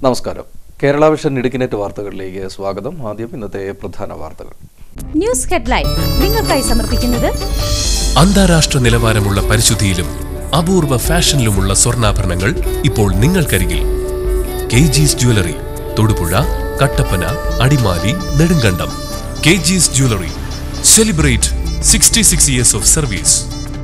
നമസ്കാരം കേരള വിഷൻ ഇടുക്കിനെറ്റ് വാർത്തകളിലേക്ക് സ്വാഗതം ആദ്യം ഇന്നത്തെ പ്രധാന വാർത്തകൾ ന്യൂസ് ഹെഡ്ലൈൻ നിങ്ങൾക്കായി സമർപ്പിക്കുന്നത് അന്താരാഷ്ട്ര നിലവാരമുള്ള പരിശുദ്ധിയിലും അപൂർവ ഫാഷനിലുമുള്ള സ്വർണ്ണാഭരണങ്ങൾ ഇപ്പോൾ നിങ്ങൾക്കരികിൽ K Gees jewellery Thodupuzha Kattappana Adimali Nedumkandam K Gees jewellery celebrate sixty six years of service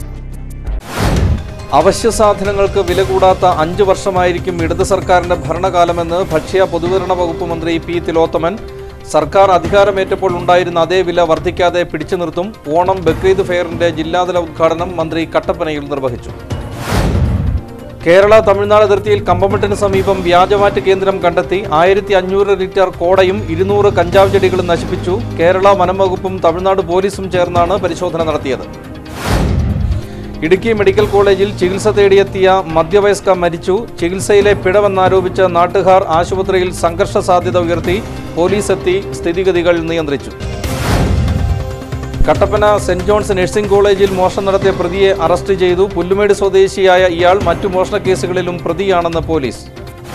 അവശ്യ സാധനങ്ങൾക്ക് വില കൂടാത്ത അഞ്ച് വർഷമായിരിക്കും ഇടത് സർക്കാരിന്റെ ഭരണകാലമെന്ന് ഭക്ഷ്യ പൊതുവിതരണ വകുപ്പ് മന്ത്രി പി തിലോത്തമൻ സർക്കാർ അധികാരമേറ്റപ്പോൾ ഉണ്ടായിരുന്ന അതേ വില വർദ്ധിക്കാതെ പിടിച്ചു നിർത്തും ഓണം ബക്രീദ് ഫെയറിന്റെ ജില്ലാതല ഉദ്ഘാടനം മന്ത്രി കട്ടപ്പനയിൽ നിർവഹിച്ചു കേരള തമിഴ്നാട് അതിർത്തിയിൽ കമ്പമെട്ടിന് സമീപം വ്യാജമാറ്റ് കേന്ദ്രം കണ്ടെത്തി ആയിരത്തി അഞ്ഞൂറ് ലിറ്റർ കോടയും ഇരുന്നൂറ് കഞ്ചാവ് ചെടികളും നശിപ്പിച്ചു കേരള വനം വകുപ്പും തമിഴ്നാട് പോലീസും ചേർന്നാണ് പരിശോധന നടത്തിയത് ഇടുക്കി മെഡിക്കൽ കോളേജിൽ ചികിത്സ തേടിയെത്തിയ മധ്യവയസ്ക മരിച്ചു ചികിത്സയിലെ പിഴവെന്നാരോപിച്ച് നാട്ടുകാർ ആശുപത്രിയിൽ സംഘർഷ സാധ്യത ഉയർത്തി പോലീസ് എത്തി സ്ഥിതിഗതികൾ നിയന്ത്രിച്ചു കട്ടപ്പന സെന്റ് ജോൺസ് നഴ്സിംഗ് കോളേജിൽ മോഷണം നടത്തിയ പ്രതിയെ അറസ്റ്റ് ചെയ്തു പുല്ലുമേട് സ്വദേശിയായ ഇയാൾ മറ്റു മോഷണ കേസുകളിലും പ്രതിയാണെന്ന് പോലീസ്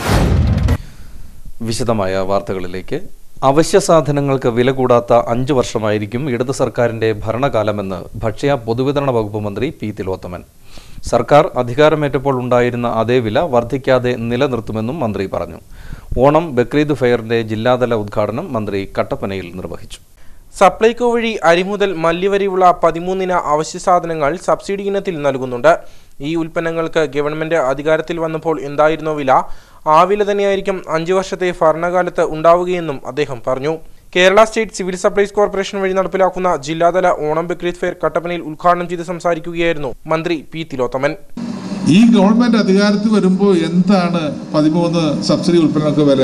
വിശദമായ വാർത്തകളിലേക്ക് അവശ്യ സാധനങ്ങൾക്ക് വില കൂടാത്ത അഞ്ചു വർഷമായിരിക്കും ഇടത് സർക്കാരിന്റെ ഭരണകാലമെന്ന് ഭക്ഷ്യ പൊതുവിതരണ വകുപ്പ് മന്ത്രി പി തിലോത്തമൻ സർക്കാർ അധികാരമേറ്റപ്പോൾ ഉണ്ടായിരുന്ന അതേ വില വർദ്ധിക്കാതെ നിലനിർത്തുമെന്നും മന്ത്രി പറഞ്ഞു ഓണം ബക്രീദ് ഫെയറിന്റെ ജില്ലാതല ഉദ്ഘാടനം മന്ത്രി കട്ടപ്പനയിൽ നിർവഹിച്ചു സപ്ലൈകോ വഴി അരി മുതൽ മല്ലി വരെയുള്ള പതിമൂന്നിന അവശ്യ സാധനങ്ങൾ സബ്സിഡി ഇനത്തിൽ നൽകുന്നുണ്ട് ഈ ഉൽപ്പന്നങ്ങൾക്ക് ഗവൺമെന്റ് അധികാരത്തിൽ വന്നപ്പോൾ എന്തായിരുന്നോ വില ആ വില തന്നെയായിരിക്കും അഞ്ചു വർഷത്തെ ഭരണകാലത്ത് ഉണ്ടാവുകയെന്നും അദ്ദേഹം പറഞ്ഞു Kerala state civil supplies corporation വഴി നടപ്പിലാക്കുന്ന ജില്ലാതല ഓണം ബക്രീദ് ഫെയർ കട്ടപ്പനയിൽ ഉദ്ഘാടനം ചെയ്ത് സംസാരിക്കുകയായിരുന്നു മന്ത്രി പി തിലോത്തമൻ ഈ ഗവൺമെന്റ് അധികാരത്തിൽ വരുമ്പോൾ എന്താണ് പതിമൂന്ന് സബ്സിഡി ഉൽപ്പന്നങ്ങൾക്ക് വില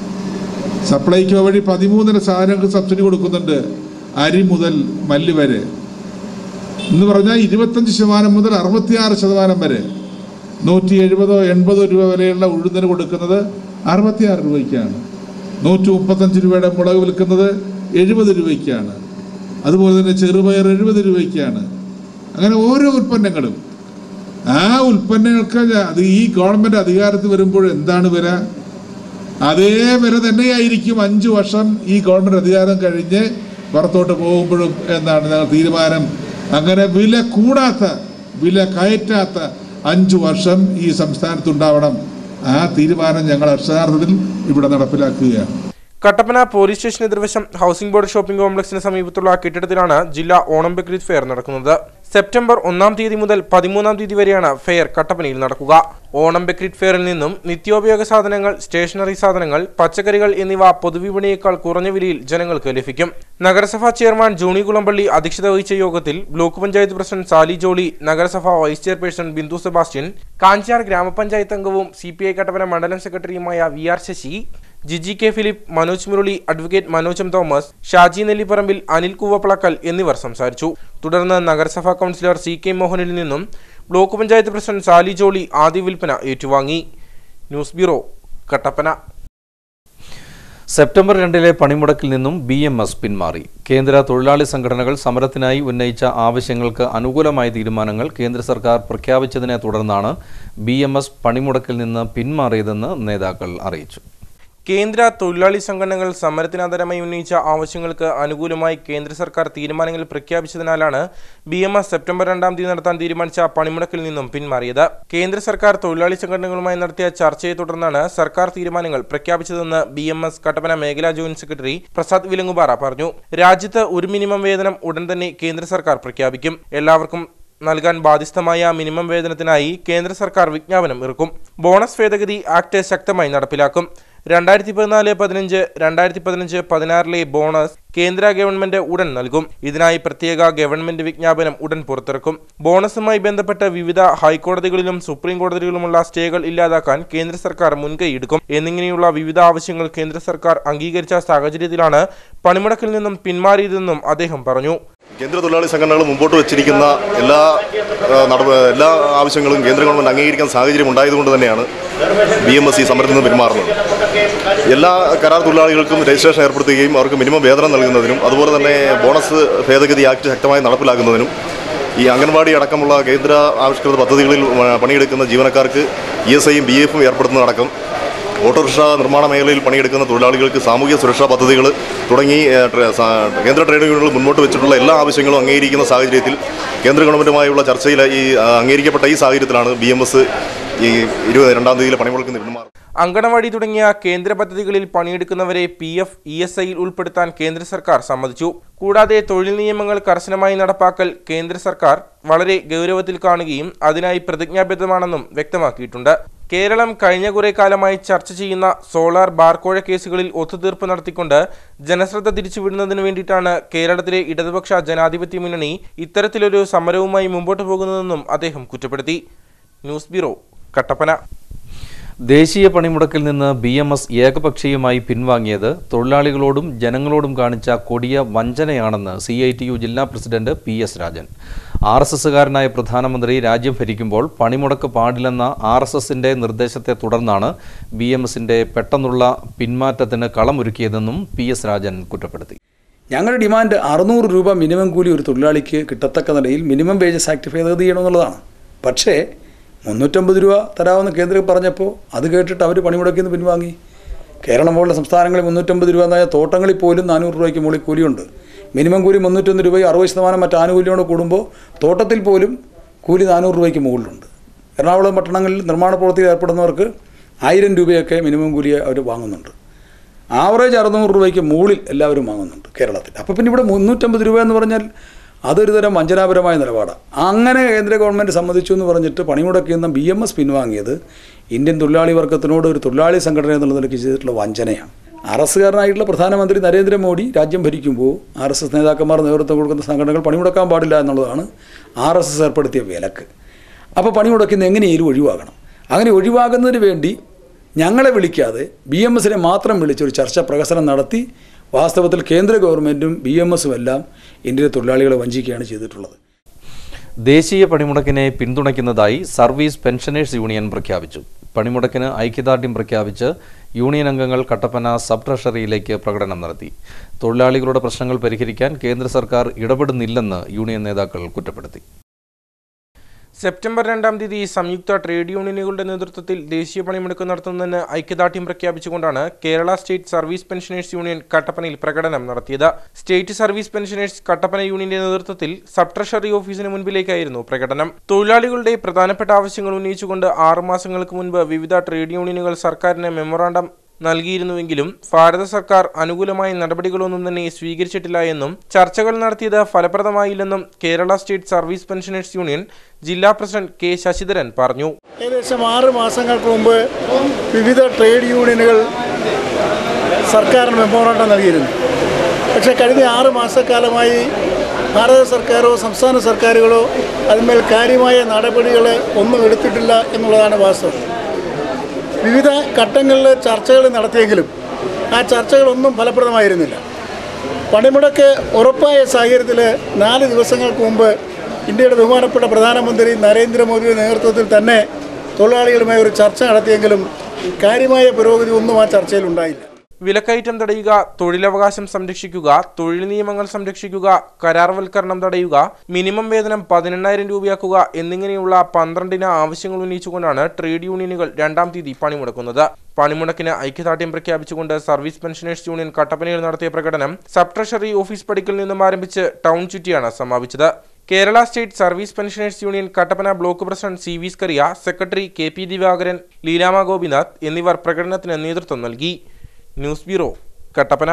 സപ്ലൈകോ വഴി പതിമൂന്നിന് സാധനങ്ങൾക്ക് സബ്സിഡി കൊടുക്കുന്നുണ്ട് അരി മുതൽ മല്ലി വരെ എന്ന് പറഞ്ഞാൽ ഇരുപത്തഞ്ച് ശതമാനം മുതൽ അറുപത്തിയാറ് ശതമാനം വരെ നൂറ്റി എഴുപതോ എൺപതോ രൂപ വിലയുള്ള ഉഴുന്നിന് കൊടുക്കുന്നത് അറുപത്തിയാറ് രൂപയ്ക്കാണ് നൂറ്റി മുപ്പത്തഞ്ച് രൂപയുടെ മുളക് വിൽക്കുന്നത് എഴുപത് രൂപയ്ക്കാണ് അതുപോലെ തന്നെ ചെറുപയർ എഴുപത് രൂപയ്ക്കാണ് അങ്ങനെ ഓരോ ഉൽപ്പന്നങ്ങളും ആ ഉൽപ്പന്നങ്ങൾക്ക് അത് ഈ ഗവൺമെന്റ് അധികാരത്തിൽ വരുമ്പോൾ എന്താണ് വില അതേ വില തന്നെയായിരിക്കും അഞ്ചു വർഷം ഈ ഗവൺമെന്റ് അധികാരം കഴിഞ്ഞ് പുറത്തോട്ട് പോകുമ്പോഴും എന്നാണ് ഞങ്ങൾ തീരുമാനം അങ്ങനെ വില കൂടാത്ത വില കയറ്റാത്ത അഞ്ചു വർഷം ഈ സംസ്ഥാനത്തുണ്ടാവണം ആ തീരുമാനം ഞങ്ങൾ അക്ഷരാർത്ഥത്തിൽ ഇവിടെ നടപ്പിലാക്കുകയാണ് കട്ടപ്പന പോലീസ് സ്റ്റേഷൻ എതിർവശം ഹൗസിംഗ് ബോർഡ് ഷോപ്പിംഗ് കോംപ്ലക്സിന് സമീപത്തുള്ള കെട്ടിടത്തിലാണ് ജില്ലാ ഓണം ബക്രീദ് ഫെയർ നടക്കുന്നത് സെപ്റ്റംബർ ഒന്നാം തീയതി മുതൽ പതിമൂന്നാം തീയതി വരെയാണ് ഫെയർ കട്ടപ്പനയിൽ നടക്കുക ഓണം ബക്രീദ് ഫെയറിൽ നിന്നും നിത്യോപയോഗ സാധനങ്ങൾ സ്റ്റേഷനറി സാധനങ്ങൾ പച്ചക്കറികൾ എന്നിവ പൊതുവിപണിയേക്കാൾ കുറഞ്ഞ വിലയിൽ ജനങ്ങൾക്ക് ലഭിക്കും നഗരസഭാ ചെയർമാൻ ജോണി കുളമ്പള്ളി അധ്യക്ഷത വഹിച്ച യോഗത്തിൽ ബ്ലോക്ക് പഞ്ചായത്ത് പ്രസിഡന്റ് സാലി ജോളി നഗരസഭാ വൈസ് ചെയർപേഴ്സൺ ബിന്ദു സെബാസ്റ്റ്യൻ കാഞ്ചാർ ഗ്രാമപഞ്ചായത്ത് അംഗവും സി പി ഐ കട്ടപ്പന മണ്ഡലം സെക്രട്ടറിയുമായ V R Sasi Giji K Philip Manoj Murali advocate Manoj M Thomas Shaji Nellipparambil Anil Koovappalackal എന്നിവർ സംസാരിച്ചു തുടർന്ന് നഗരസഭാ കൗൺസിലർ സി കെ മോഹനിൽ നിന്നും ബ്ലോക്ക് പഞ്ചായത്ത് പ്രസിഡന്റ് സാലി ജോളി ആദ്യ വിൽപ്പന ഏറ്റുവാങ്ങി ന്യൂസ് ബ്യൂറോ കട്ടപ്പന സെപ്റ്റംബർ രണ്ടിലെ പണിമുടക്കിൽ നിന്നും ബി എം എസ് പിന്മാറി കേന്ദ്ര തൊഴിലാളി സംഘടനകൾ സമരത്തിനായി ഉന്നയിച്ച ആവശ്യങ്ങൾക്ക് അനുകൂലമായ തീരുമാനങ്ങൾ കേന്ദ്ര സർക്കാർ പ്രഖ്യാപിച്ചതിനെ തുടർന്നാണ് ബി എം എസ് പണിമുടക്കിൽ നിന്ന് പിന്മാറിയതെന്ന് നേതാക്കൾ അറിയിച്ചു കേന്ദ്ര തൊഴിലാളി സംഘടനകൾ സമരത്തിനാധാരമായി ഉന്നയിച്ച ആവശ്യങ്ങൾക്ക് അനുകൂലമായി കേന്ദ്ര സർക്കാർ തീരുമാനങ്ങൾ പ്രഖ്യാപിച്ചതിനാലാണ് ബി എം എസ് സെപ്റ്റംബർ രണ്ടാം തീയതി നടത്താൻ തീരുമാനിച്ച പണിമുടക്കിൽ നിന്നും പിന്മാറിയത് കേന്ദ്ര സർക്കാർ തൊഴിലാളി സംഘടനകളുമായി നടത്തിയ ചർച്ചയെ തുടർന്നാണ് സർക്കാർ തീരുമാനങ്ങൾ പ്രഖ്യാപിച്ചതെന്ന് ബി എം എസ് കട്ടപ്പന മേഖലാ ജോയിന്റ് സെക്രട്ടറി പ്രസാദ് വിലങ്ങുപാറ പറഞ്ഞു രാജ്യത്ത് ഒരു മിനിമം വേതനം ഉടൻ തന്നെ കേന്ദ്ര സർക്കാർ പ്രഖ്യാപിക്കും എല്ലാവർക്കും നൽകാൻ ബാധ്യസ്ഥമായ മിനിമം വേതനത്തിനായി കേന്ദ്ര സർക്കാർ വിജ്ഞാപനം ഇറക്കും ബോണസ് ഭേദഗതി ആക്ട് ശക്തമായി നടപ്പിലാക്കും രണ്ടായിരത്തി പതിനാല് പതിനഞ്ച് രണ്ടായിരത്തി പതിനഞ്ച് പതിനാറിലെ ബോണസ് കേന്ദ്ര ഗവൺമെന്റ് ഉടൻ നൽകും ഇതിനായി പ്രത്യേക ഗവൺമെന്റ് വിജ്ഞാപനം ഉടൻ പുറത്തിറക്കും ബോണസുമായി ബന്ധപ്പെട്ട് വിവിധ ഹൈക്കോടതികളിലും സുപ്രീം കോടതികളിലുമുള്ള സ്റ്റേകൾ ഇല്ലാതാക്കാൻ കേന്ദ്ര സർക്കാർ മുൻകൈയെടുക്കും എന്നിങ്ങനെയുള്ള വിവിധ ആവശ്യങ്ങൾ കേന്ദ്ര സർക്കാർ അംഗീകരിച്ച സാഹചര്യത്തിലാണ് പണിമുടക്കിൽ നിന്നും പിന്മാറിയതെന്നും അദ്ദേഹം പറഞ്ഞു കേന്ദ്ര തൊഴിലാളി സംഘടനകൾ മുമ്പോട്ട് വെച്ചിരിക്കുന്ന എല്ലാ ആ, നടപ എല്ലാ ആവശ്യങ്ങളും കേന്ദ്ര ഗവൺമെൻറ് അംഗീകരിക്കാൻ സാഹചര്യം ഉണ്ടായതുകൊണ്ട് തന്നെയാണ് ബി എം എസ് ഈ സമരത്തിൽ നിന്ന് പെരുമാറുന്നത് എല്ലാ കരാർ തൊഴിലാളികൾക്കും രജിസ്ട്രേഷൻ ഏർപ്പെടുത്തുകയും അവർക്ക് മിനിമം വേതനം നൽകുന്നതിനും അതുപോലെ തന്നെ ബോണസ് ഭേദഗതി ആക്ട് ശക്തമായി നടപ്പിലാക്കുന്നതിനും ഈ അംഗൻവാടി അടക്കമുള്ള കേന്ദ്ര ആവിഷ്കൃത പദ്ധതികളിൽ ആ, പണിയെടുക്കുന്ന ജീവനക്കാർക്ക് ഇ എസ് ഐയും ബി എഫും ഏർപ്പെടുത്തുന്നതടക്കം ഓട്ടോറിക്ഷ നിർമ്മാണ മേഖലയിൽ പണിയെടുക്കുന്ന തൊഴിലാളികൾക്ക് സാമൂഹ്യ സുരക്ഷാ പദ്ധതികൾ തുടങ്ങി ഏഹ്, ട്ര- സാ- കേന്ദ്ര ട്രേഡ് യൂണിയനുകൾ മുന്നോട്ട് വെച്ചിട്ടുള്ള എല്ലാ ആവശ്യങ്ങളും അംഗീകരിക്കുന്ന സാഹചര്യത്തിൽ കേന്ദ്ര ഗവൺമെൻറ്റുമായുള്ള ചർച്ചയിൽ ഈ ആ, അംഗീകരിക്കപ്പെട്ട ഈ സാഹചര്യത്തിലാണ് ബി എം എസ് ഈ ഇരുപത് രണ്ടാം തീയതിയിലെ പണിമുടക്കിന് പിന്മാറുന്നത് അങ്കണവാടി തുടങ്ങിയ കേന്ദ്ര പദ്ധതികളിൽ പണിയെടുക്കുന്നവരെ പി എഫ് ഇ എസ് ഐയിൽ ഉൾപ്പെടുത്താൻ കേന്ദ്ര സർക്കാർ സമ്മതിച്ചു കൂടാതെ തൊഴിൽ നിയമങ്ങൾ കർശനമായി നടപ്പാക്കൽ കേന്ദ്ര സർക്കാർ വളരെ ഗൗരവത്തിൽ കാണുകയും അതിനായി പ്രതിജ്ഞാബദ്ധമാണെന്നും വ്യക്തമാക്കിയിട്ടുണ്ട് കേരളം കഴിഞ്ഞ കുറെ കാലമായി ചർച്ച ചെയ്യുന്ന സോളാർ ബാർക്കോഴ കേസുകളിൽ ഒത്തുതീർപ്പ് നടത്തിക്കൊണ്ട് ജനശ്രദ്ധ തിരിച്ചുവിടുന്നതിന് വേണ്ടിയിട്ടാണ് കേരളത്തിലെ ഇടതുപക്ഷ ജനാധിപത്യ മുന്നണി ഇത്തരത്തിലൊരു സമരവുമായി മുമ്പോട്ട് പോകുന്നതെന്നും അദ്ദേഹം കുറ്റപ്പെടുത്തി ന്യൂസ് ബ്യൂറോ കട്ടപ്പന ദേശീയ പണിമുടക്കിൽ നിന്ന് ബി എം എസ് ഏകപക്ഷീയമായി പിൻവാങ്ങിയത് തൊഴിലാളികളോടും ജനങ്ങളോടും കാണിച്ച കൊടിയ വഞ്ചനയാണെന്ന് സി ഐ ടി യു ജില്ലാ പ്രസിഡന്റ് P S Rajan R S എസുകാരനായ പ്രധാനമന്ത്രി രാജ്യം ഭരിക്കുമ്പോൾ പണിമുടക്ക് പാടില്ലെന്ന ആർ എസ് എസിന്റെ നിർദ്ദേശത്തെ തുടർന്നാണ് ബി എം എസിന്റെ പെട്ടെന്നുള്ള പിന്മാറ്റത്തിന് കളമൊരുക്കിയതെന്നും പി എസ് രാജൻ കുറ്റപ്പെടുത്തി ഞങ്ങളുടെ ഡിമാൻഡ് അറുന്നൂറ് രൂപ മിനിമം കൂലി ഒരു തൊഴിലാളിക്ക് കിട്ടത്തക്ക നിലയിൽ മിനിമം വേജസ് ആക്ട് ഭേദഗതി ചെയ്യണമെന്നുള്ളതാണ് പക്ഷേ മുന്നൂറ്റമ്പത് രൂപ തരാമെന്ന് കേന്ദ്രം പറഞ്ഞപ്പോൾ അത് കേട്ടിട്ട് അവർ പണിമുടക്കിൽ നിന്ന് പിൻവാങ്ങി കേരളം പോലുള്ള സംസ്ഥാനങ്ങളിൽ മുന്നൂറ്റമ്പത് രൂപ എന്നായ തോട്ടങ്ങളിൽ പോലും നാനൂറ് രൂപയ്ക്ക് മുകളിൽ കൂലിയുണ്ട് മിനിമം കൂലി മുന്നൂറ്റൊന്ന് രൂപയും അറുപത് ശതമാനം മറ്റ് ആനുകൂല്യങ്ങളോട് കൂടുമ്പോൾ തോട്ടത്തിൽ പോലും കൂലി നാനൂറ് രൂപയ്ക്ക് മുകളിലുണ്ട് എറണാകുളം പട്ടണങ്ങളിൽ നിർമ്മാണ പ്രവൃത്തിയിൽ ഏർപ്പെടുന്നവർക്ക് ആയിരം രൂപയൊക്കെ മിനിമം കൂലി അവർ വാങ്ങുന്നുണ്ട് ആവറേജ് അറുന്നൂറ് രൂപയ്ക്ക് മുകളിൽ എല്ലാവരും വാങ്ങുന്നുണ്ട് കേരളത്തിൽ അപ്പോൾ പിന്നെ ഇവിടെ മുന്നൂറ്റമ്പത് രൂപ എന്ന് പറഞ്ഞാൽ അതൊരു തരം വഞ്ചനാപരമായ നിലപാടാണ് അങ്ങനെ കേന്ദ്ര ഗവൺമെൻറ് സമ്മതിച്ചു എന്ന് പറഞ്ഞിട്ട് പണിമുടക്കിൽ നിന്ന് ബി എം എസ് പിൻവാങ്ങിയത് ഇന്ത്യൻ തൊഴിലാളി വർഗത്തിനോട് ഒരു തൊഴിലാളി സംഘടന എന്നുള്ള നിലയ്ക്ക് ചെയ്തിട്ടുള്ള വഞ്ചനയാണ് ആർ എസ് കാരനായിട്ടുള്ള പ്രധാനമന്ത്രി നരേന്ദ്രമോദി രാജ്യം ഭരിക്കുമ്പോൾ ആർ എസ് എസ് നേതാക്കന്മാർ നേതൃത്വം കൊടുക്കുന്ന സംഘടനകൾ പണിമുടക്കാൻ പാടില്ല എന്നുള്ളതാണ് ആർ എസ് എസ് ഏർപ്പെടുത്തിയ വിലക്ക് അപ്പോൾ പണിമുടക്കുന്ന എങ്ങനെയും ഒഴിവാകണം അങ്ങനെ ഒഴിവാകുന്നതിന് വേണ്ടി ഞങ്ങളെ വിളിക്കാതെ ബി എം എസിനെ മാത്രം വിളിച്ച് ഒരു ചർച്ച പ്രകസനം നടത്തി വാസ്തവത്തിൽ കേന്ദ്ര ഗവൺമെൻറ്റും ബി എം എസും എല്ലാം ഇന്ത്യയിലെ തൊഴിലാളികളെ വഞ്ചിക്കുകയാണ് ചെയ്തിട്ടുള്ളത് ദേശീയ പണിമുടക്കിനെ പിന്തുണയ്ക്കുന്നതായി സർവീസ് പെൻഷനേഴ്സ് യൂണിയൻ പ്രഖ്യാപിച്ചു പണിമുടക്കിന് ഐക്യദാർഢ്യം പ്രഖ്യാപിച്ച് യൂണിയൻ അംഗങ്ങൾ കട്ടപ്പന സബ് ട്രഷറിയിലേക്ക് പ്രകടനം നടത്തി തൊഴിലാളികളുടെ പ്രശ്നങ്ങൾ പരിഹരിക്കാൻ കേന്ദ്ര സർക്കാർ ഇടപെടുന്നില്ലെന്ന് യൂണിയൻ നേതാക്കൾ കുറ്റപ്പെടുത്തി സെപ്റ്റംബർ രണ്ടാം തീയതി സംയുക്ത ട്രേഡ് യൂണിയനുകളുടെ നേതൃത്വത്തിൽ ദേശീയ പണിമുടക്ക് നടത്തുന്നതിന് ഐക്യദാർഢ്യം പ്രഖ്യാപിച്ചുകൊണ്ടാണ് Kerala state service pensioners union കട്ടപ്പനയിൽ പ്രകടനം നടത്തിയത് സ്റ്റേറ്റ് സർവീസ് പെൻഷനേഴ്സ് കട്ടപ്പന യൂണിയന്റെ നേതൃത്വത്തിൽ സബ് ട്രഷറി ഓഫീസിന് മുൻപിലേക്കായിരുന്നു പ്രകടനം തൊഴിലാളികളുടെ പ്രധാനപ്പെട്ട ആവശ്യങ്ങൾ ഉന്നയിച്ചുകൊണ്ട് ആറു മാസങ്ങൾക്ക് മുൻപ് വിവിധ ട്രേഡ് യൂണിയനുകൾ സർക്കാരിന് മെമ്മോറാണ്ടം നൽകിയിരുന്നുവെങ്കിലും ഭാരത സർക്കാർ അനുകൂലമായ നടപടികളൊന്നും തന്നെ സ്വീകരിച്ചിട്ടില്ല എന്നും ചർച്ചകൾ നടത്തിയത് ഫലപ്രദമായില്ലെന്നും Kerala state service pensioners union ജില്ലാ പ്രസിഡന്റ് കെ ശശിധരൻ പറഞ്ഞു ഏകദേശം ആറ് മാസങ്ങൾക്ക് മുമ്പ് വിവിധ ട്രേഡ് യൂണിയനുകൾ സർക്കാരിന് മെമ്മോറാണ്ടം നൽകിയിരുന്നു പക്ഷേ കഴിഞ്ഞ ആറ് മാസക്കാലമായി ഭാരത സർക്കാരോ സംസ്ഥാന സർക്കാരുകളോ അതിന്മേൽ കാര്യമായ നടപടികൾ ഒന്നും എടുത്തിട്ടില്ല എന്നുള്ളതാണ് വാസ്തവം വിവിധ ഘട്ടങ്ങളിൽ ചർച്ചകൾ നടത്തിയെങ്കിലും ആ ചർച്ചകളൊന്നും ഫലപ്രദമായിരുന്നില്ല പണിമുടക്ക് ഉറപ്പായ സാഹചര്യത്തിൽ നാല് ദിവസങ്ങൾക്ക് മുമ്പ് ഇന്ത്യയുടെ ബഹുമാനപ്പെട്ട പ്രധാനമന്ത്രി നരേന്ദ്രമോദിയുടെ നേതൃത്വത്തിൽ തന്നെ തൊഴിലാളികളുമായി ഒരു ചർച്ച നടത്തിയെങ്കിലും കാര്യമായ പുരോഗതി ഒന്നും ആ ചർച്ചയിൽ ഉണ്ടായില്ല വിലക്കയറ്റം തടയുക തൊഴിലവകാശം സംരക്ഷിക്കുക തൊഴിൽ നിയമങ്ങൾ സംരക്ഷിക്കുക കരാർവൽക്കരണം തടയുക മിനിമം വേതനം പതിനെണ്ണായിരം രൂപയാക്കുക എന്നിങ്ങനെയുള്ള പന്ത്രണ്ടിന ആവശ്യങ്ങൾ ഉന്നയിച്ചുകൊണ്ടാണ് ട്രേഡ് യൂണിയനുകൾ രണ്ടാം തീയതി പണിമുടക്കുന്നത് പണിമുടക്കിന് ഐക്യദാർഢ്യം പ്രഖ്യാപിച്ചുകൊണ്ട് സർവീസ് പെൻഷനേഴ്സ് യൂണിയൻ കട്ടപ്പനയിൽ നടത്തിയ പ്രകടനം സബ് ട്രഷറി ഓഫീസ് പടിക്കൽ നിന്നും ആരംഭിച്ച് ടൗൺ ചുറ്റിയാണ് സമാപിച്ചത് Kerala state service pensioners union Kattappana block president C V Scaria secretary K P Divakaran Leelama Gopinath എന്നിവർ പ്രകടനത്തിന് നേതൃത്വം നൽകി ന്യൂസ് ബ്യൂറോ കട്ടപ്പന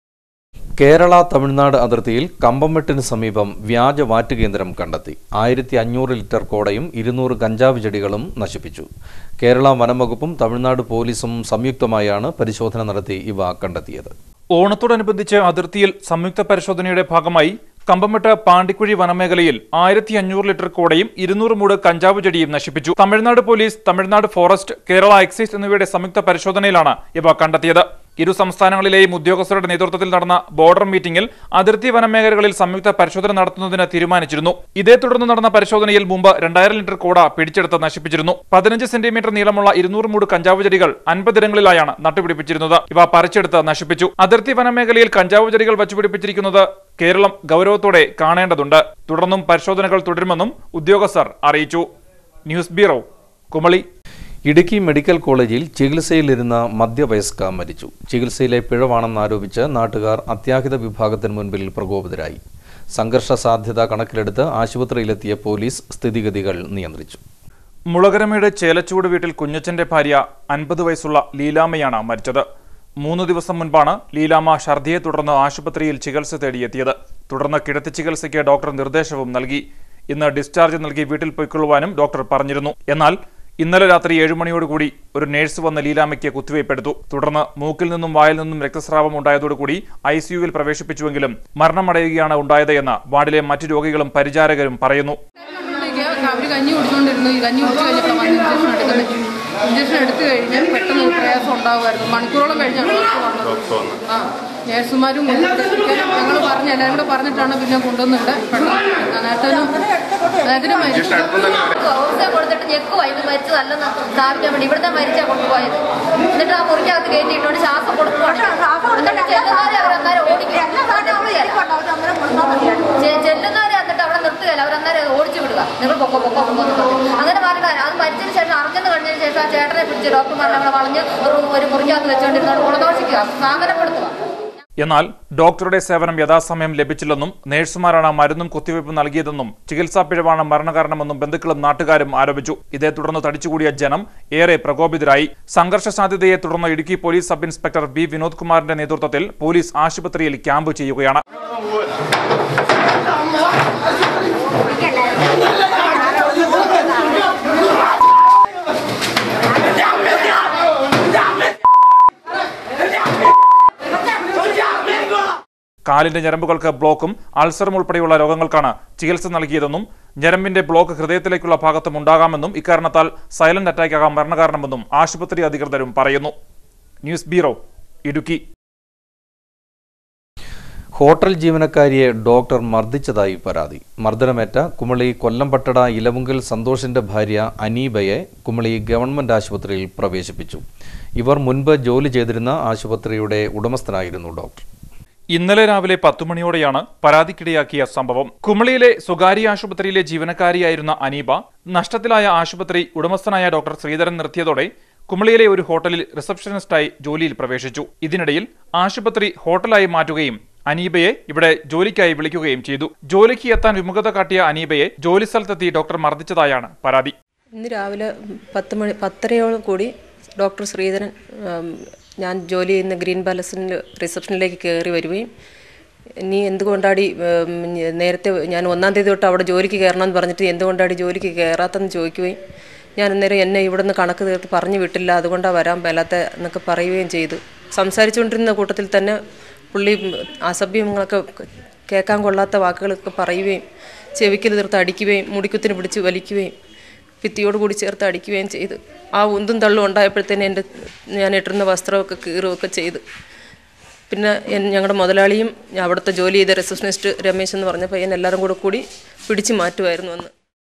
കേരള തമിഴ്നാട് അതിർത്തിയിൽ കമ്പംമെട്ടിന് സമീപം വ്യാജ വാറ്റ് കേന്ദ്രം കണ്ടെത്തി ആയിരത്തി അഞ്ഞൂറ് ലിറ്റർ കോടയും ഇരുന്നൂറ് കഞ്ചാവ് ചെടികളും നശിപ്പിച്ചു കേരള വനംവകുപ്പും തമിഴ്നാട് പോലീസും സംയുക്തമായാണ് പരിശോധന നടത്തി ഇവ കണ്ടെത്തിയത് ഓണത്തോടനുബന്ധിച്ച് അതിർത്തിയിൽ സംയുക്ത പരിശോധനയുടെ ഭാഗമായി കമ്പമെട്ട് പാണ്ടിക്കുഴി വനമേഖലയിൽ ആയിരത്തി അഞ്ഞൂറ് ലിറ്റർ കോടയും ഇരുന്നൂറ് മൂട് കഞ്ചാവ് ചെടിയും നശിപ്പിച്ചു Tamil Nadu police Tamil Nadu forest Kerala excise എന്നിവയുടെ സംയുക്ത പരിശോധനയിലാണ് ഇവ കണ്ടെത്തിയത് ഇരു സംസ്ഥാനങ്ങളിലെയും ഉദ്യോഗസ്ഥരുടെ നേതൃത്വത്തിൽ നടന്ന ബോർഡർ മീറ്റിംഗിൽ അതിർത്തി വനമേഖലകളിൽ സംയുക്ത പരിശോധന നടത്തുന്നതിന് തീരുമാനിച്ചിരുന്നു ഇതേ തുടർന്ന് നടന്ന പരിശോധനയിൽ മുമ്പ് രണ്ടായിരം ലിറ്റർ കോട പിടിച്ചെടുത്ത് നശിപ്പിച്ചിരുന്നു പതിനഞ്ച് സെന്റിമീറ്റർ നീളമുള്ള ഇരുന്നൂറ് മൂട് കഞ്ചാവ് ചെടികൾ അൻപതിടങ്ങളിലായാണ് നട്ടുപിടിപ്പിച്ചിരുന്നത് ഇവ പറിച്ചെടുത്ത് നശിപ്പിച്ചു അതിർത്തി വനമേഖലയിൽ കഞ്ചാവ് ചെടികൾ വച്ചുപിടിപ്പിച്ചിരിക്കുന്നത് കേരളം ഗൗരവത്തോടെ കാണേണ്ടതുണ്ട് തുടർന്നും പരിശോധനകൾ തുടരുമെന്നും ഉദ്യോഗസ്ഥർ അറിയിച്ചു news bureau Kumily Idukki medical കോളേജിൽ ചികിത്സയിലിരുന്ന മധ്യവയസ്ക മരിച്ചു ചികിത്സയിലെ പിഴവാണെന്നാരോപിച്ച് നാട്ടുകാർ അത്യാഹിത വിഭാഗത്തിന് മുൻപിൽ പ്രകോപിതരായി സംഘർഷ സാധ്യത കണക്കിലെടുത്ത് ആശുപത്രിയിലെത്തിയ പോലീസ് സ്ഥിതിഗതികൾ നിയന്ത്രിച്ചു മുളകരമയുടെ ചേലച്ചൂട് വീട്ടിൽ കുഞ്ഞച്ചന്റെ ഭാര്യ അൻപത് വയസ്സുള്ള ലീലാമ്മയാണ് മരിച്ചത് മൂന്ന് ദിവസം മുൻപാണ് ലീലാമ്മ ഛർദിയെ തുടർന്ന് ആശുപത്രിയിൽ ചികിത്സ തേടിയെത്തിയത് തുടർന്ന് കിടത്തി ചികിത്സയ്ക്ക് ഡോക്ടർ നിർദ്ദേശവും നൽകി ഇന്ന് ഡിസ്ചാർജ് നൽകി വീട്ടിൽ പൊയ്ക്കൊള്ളുവാനും ഡോക്ടർ പറഞ്ഞിരുന്നു എന്നാൽ ഇന്നലെ രാത്രി ഏഴ് മണിയോടുകൂടി ഒരു നേഴ്സ് വന്ന് ലീലാമ്മയ്ക്ക് കുത്തിവയ്പ്പെടുത്തു തുടർന്ന് മൂക്കിൽ നിന്നും വായിൽ നിന്നും രക്തസ്രാവം ഉണ്ടായതോടുകൂടി ഐ സിയുവിൽ പ്രവേശിപ്പിച്ചുവെങ്കിലും മരണമടയുകയാണ് ഉണ്ടായത് എന്ന് വാർഡിലെ മറ്റു രോഗികളും പരിചാരകരും പറയുന്നു അവർ കഞ്ഞി കുടിച്ചുകൊണ്ടിരുന്നു ഈ കഞ്ഞി കുടിച്ച് കഴിഞ്ഞപ്പോൾ വന്ന് ഇഞ്ചക്ഷൻ എടുക്കുന്നത് ഇഞ്ചക്ഷൻ എടുത്തു കഴിഞ്ഞാൽ പെട്ടെന്ന് ഒരു പ്രയാസം ഉണ്ടാകുമായിരുന്നു മണിക്കൂറോളം കഴിഞ്ഞാണ് ഡോക്ടർ വന്നത് ആ നേഴ്സുമാരും ഞങ്ങൾ പറഞ്ഞ് എല്ലാവരും കൂടെ പറഞ്ഞിട്ടാണ് പിന്നെ കൊണ്ടുവന്ന് ഇവിടെ പെട്ടെന്ന് നേരത്തേനും നേരത്തിന് മരിച്ചു ഓക്സിജൻ കൊടുത്തിട്ട് ഞെക്കുവായി ഇത് മരിച്ചതല്ലെന്ന് സ്ഥാപിക്കാൻ വേണ്ടി ഇവിടുത്തെ മരിച്ചാ കൊണ്ടുപോയത് എന്നിട്ട് ആ മുറിക്കകത്ത് കയറ്റിയിട്ടോണ്ട് ശ്വാസം കൊടുക്കുവാണ് എന്നിട്ട് ചെല്ലുന്നവരെ അവർ അന്നേരം ഓടിക്കും ചെ- ചെല്ലുന്നവരെ എന്നിട്ട് അവിടെ നിർത്തുകയല്ല അവർ അന്നേരം ഓടിച്ചു വിടുക നിങ്ങൾ പൊക്കോ പൊക്കോ പൊക്കോ എന്ന് പറഞ്ഞു അങ്ങനെ മാറി അത് മരിച്ചതിന് ശേഷം അറിഞ്ഞെന്ന് കഴിഞ്ഞതിന് ശേഷം ആ ചേട്ടനെ പിടിച്ച് ഡോക്ടർമാരെ അവിടെ വളഞ്ഞ് ഒരു ഒരു മുറിക്കകത്ത് വെച്ചുകൊണ്ടിരുന്നോണ്ട് ഗുണദോഷിക്കുക സാധനപ്പെടുത്തുക എന്നാൽ ഡോക്ടറുടെ സേവനം യഥാസമയം ലഭിച്ചില്ലെന്നും നഴ്സുമാരാണ് മരുന്നും കുത്തിവയ്പ് നൽകിയതെന്നും ചികിത്സാ പിഴവാണ് മരണകാരണമെന്നും ബന്ധുക്കളും നാട്ടുകാരും ആരോപിച്ചു ഇതേ തുടർന്ന് തടിച്ചുകൂടിയ ജനം ഏറെ പ്രകോപിതരായി സംഘർഷ സാധ്യതയെ തുടർന്ന് Idukki police sub inspector B Vinod കുമാറിന്റെ നേതൃത്വത്തിൽ പോലീസ് ആശുപത്രിയിൽ ക്യാമ്പ് ചെയ്യുകയാണ് കാലിന്റെ ഞരമ്പുകൾക്ക് ബ്ലോക്കും അൾസറും ഉൾപ്പെടെയുള്ള രോഗങ്ങൾക്കാണ് ചികിത്സ നൽകിയതെന്നും ഞരമ്പിന്റെ ബ്ലോക്ക് ഹൃദയത്തിലേക്കുള്ള ഭാഗത്തും ഉണ്ടാകാമെന്നും ഇക്കാരണത്താൽ സൈലന്റ് അറ്റാക്ക് ആകാൻ മരണകാരണമെന്നും ആശുപത്രി അധികൃതരും പറയുന്നു ന്യൂസ് ബ്യൂറോ ഇടുക്കി ഹോട്ടൽ ജീവനക്കാരിയെ ഡോക്ടർ മർദ്ദിച്ചതായി പരാതി മർദ്ദനമേറ്റ കുമളി കൊല്ലംപട്ടട ഇലവുങ്കൽ സന്തോഷിന്റെ ഭാര്യ അനീബയെ കുമളി ഗവൺമെന്റ് ആശുപത്രിയിൽ പ്രവേശിപ്പിച്ചു ഇവർ മുൻപ് ജോലി ചെയ്തിരുന്ന ആശുപത്രിയുടെ ഉടമസ്ഥനായിരുന്നു ഡോക്ടർ ഇന്നലെ രാവിലെ പത്തു മണിയോടെയാണ് പരാതിക്കിടയാക്കിയ സംഭവം കുമളിയിലെ സ്വകാര്യ ആശുപത്രിയിലെ ജീവനക്കാരിയായിരുന്ന അനീബ നഷ്ടത്തിലായ ആശുപത്രി ഉടമസ്ഥനായ ഡോക്ടർ ശ്രീധരൻ നിർത്തിയതോടെ കുമളിയിലെ ഒരു ഹോട്ടലിൽ റിസപ്ഷനിസ്റ്റായി ജോലിയിൽ പ്രവേശിച്ചു ഇതിനിടയിൽ ആശുപത്രി ഹോട്ടലായി മാറ്റുകയും അനീബയെ ഇവിടെ ജോലിക്കായി വിളിക്കുകയും ചെയ്തു ജോലിക്ക് എത്താൻ വിമുഖത കാട്ടിയ അനീബയെ ജോലി സ്ഥലത്തെത്തി ഡോക്ടർ മർദ്ദിച്ചതായാണ് പരാതി ഇന്ന് രാവിലെ പത്ത് മണി പത്തരയോളം കൂടി ഡോക്ടർ ശ്രീധരൻ ഉം, ഞാൻ ജോലി ചെയ്യുന്ന ഗ്രീൻ പാലസിൽ റിസപ്ഷനിലേക്ക് കയറി വരികയും നീ എന്തുകൊണ്ടാടി ഉം, നേരത്തെ ഞാൻ ഒന്നാം തീയതി തൊട്ട് അവിടെ ജോലിക്ക് കയറണം എന്ന് പറഞ്ഞിട്ട് എന്തുകൊണ്ടാടി ജോലിക്ക് കയറാത്തെന്ന് ചോദിക്കുകയും ഞാൻ അന്നേരം എന്നെ ഇവിടുന്ന് കണക്ക് തീർത്ത് പറഞ്ഞു വിട്ടില്ല അതുകൊണ്ടാണ് വരാൻ മേലാത്ത എന്നൊക്കെ പറയുകയും ചെയ്തു സംസാരിച്ചുകൊണ്ടിരുന്ന കൂട്ടത്തിൽ തന്നെ പുള്ളി അസഭ്യങ്ങളൊക്കെ കേൾക്കാൻ കൊള്ളാത്ത വാക്കുകളൊക്കെ പറയുകയും ചെവിക്കൽ തീർത്ത് അടിക്കുകയും മുടിക്കുത്തിന് പിടിച്ച് വലിക്കുകയും ഭിത്തിയോട് കൂടി ചേർത്ത് അടിക്കുകയും ചെയ്തു ആ ഉന്തും തള്ളും ഉണ്ടായപ്പോഴത്തേന് എൻ്റെ ഞാൻ ഇട്ടിരുന്ന വസ്ത്രമൊക്കെ കീറുകയൊക്കെ ചെയ്തു പിന്നെ എൻ- ഞങ്ങളുടെ മുതലാളിയും അവിടുത്തെ ജോലി ചെയ്ത റിസപ്ഷനിസ്റ്റ് രമേശ് എന്ന് പറഞ്ഞ പയ്യൻ എല്ലാവരും കൂടെ കൂടി പിടിച്ചു മാറ്റുമായിരുന്നു അന്ന്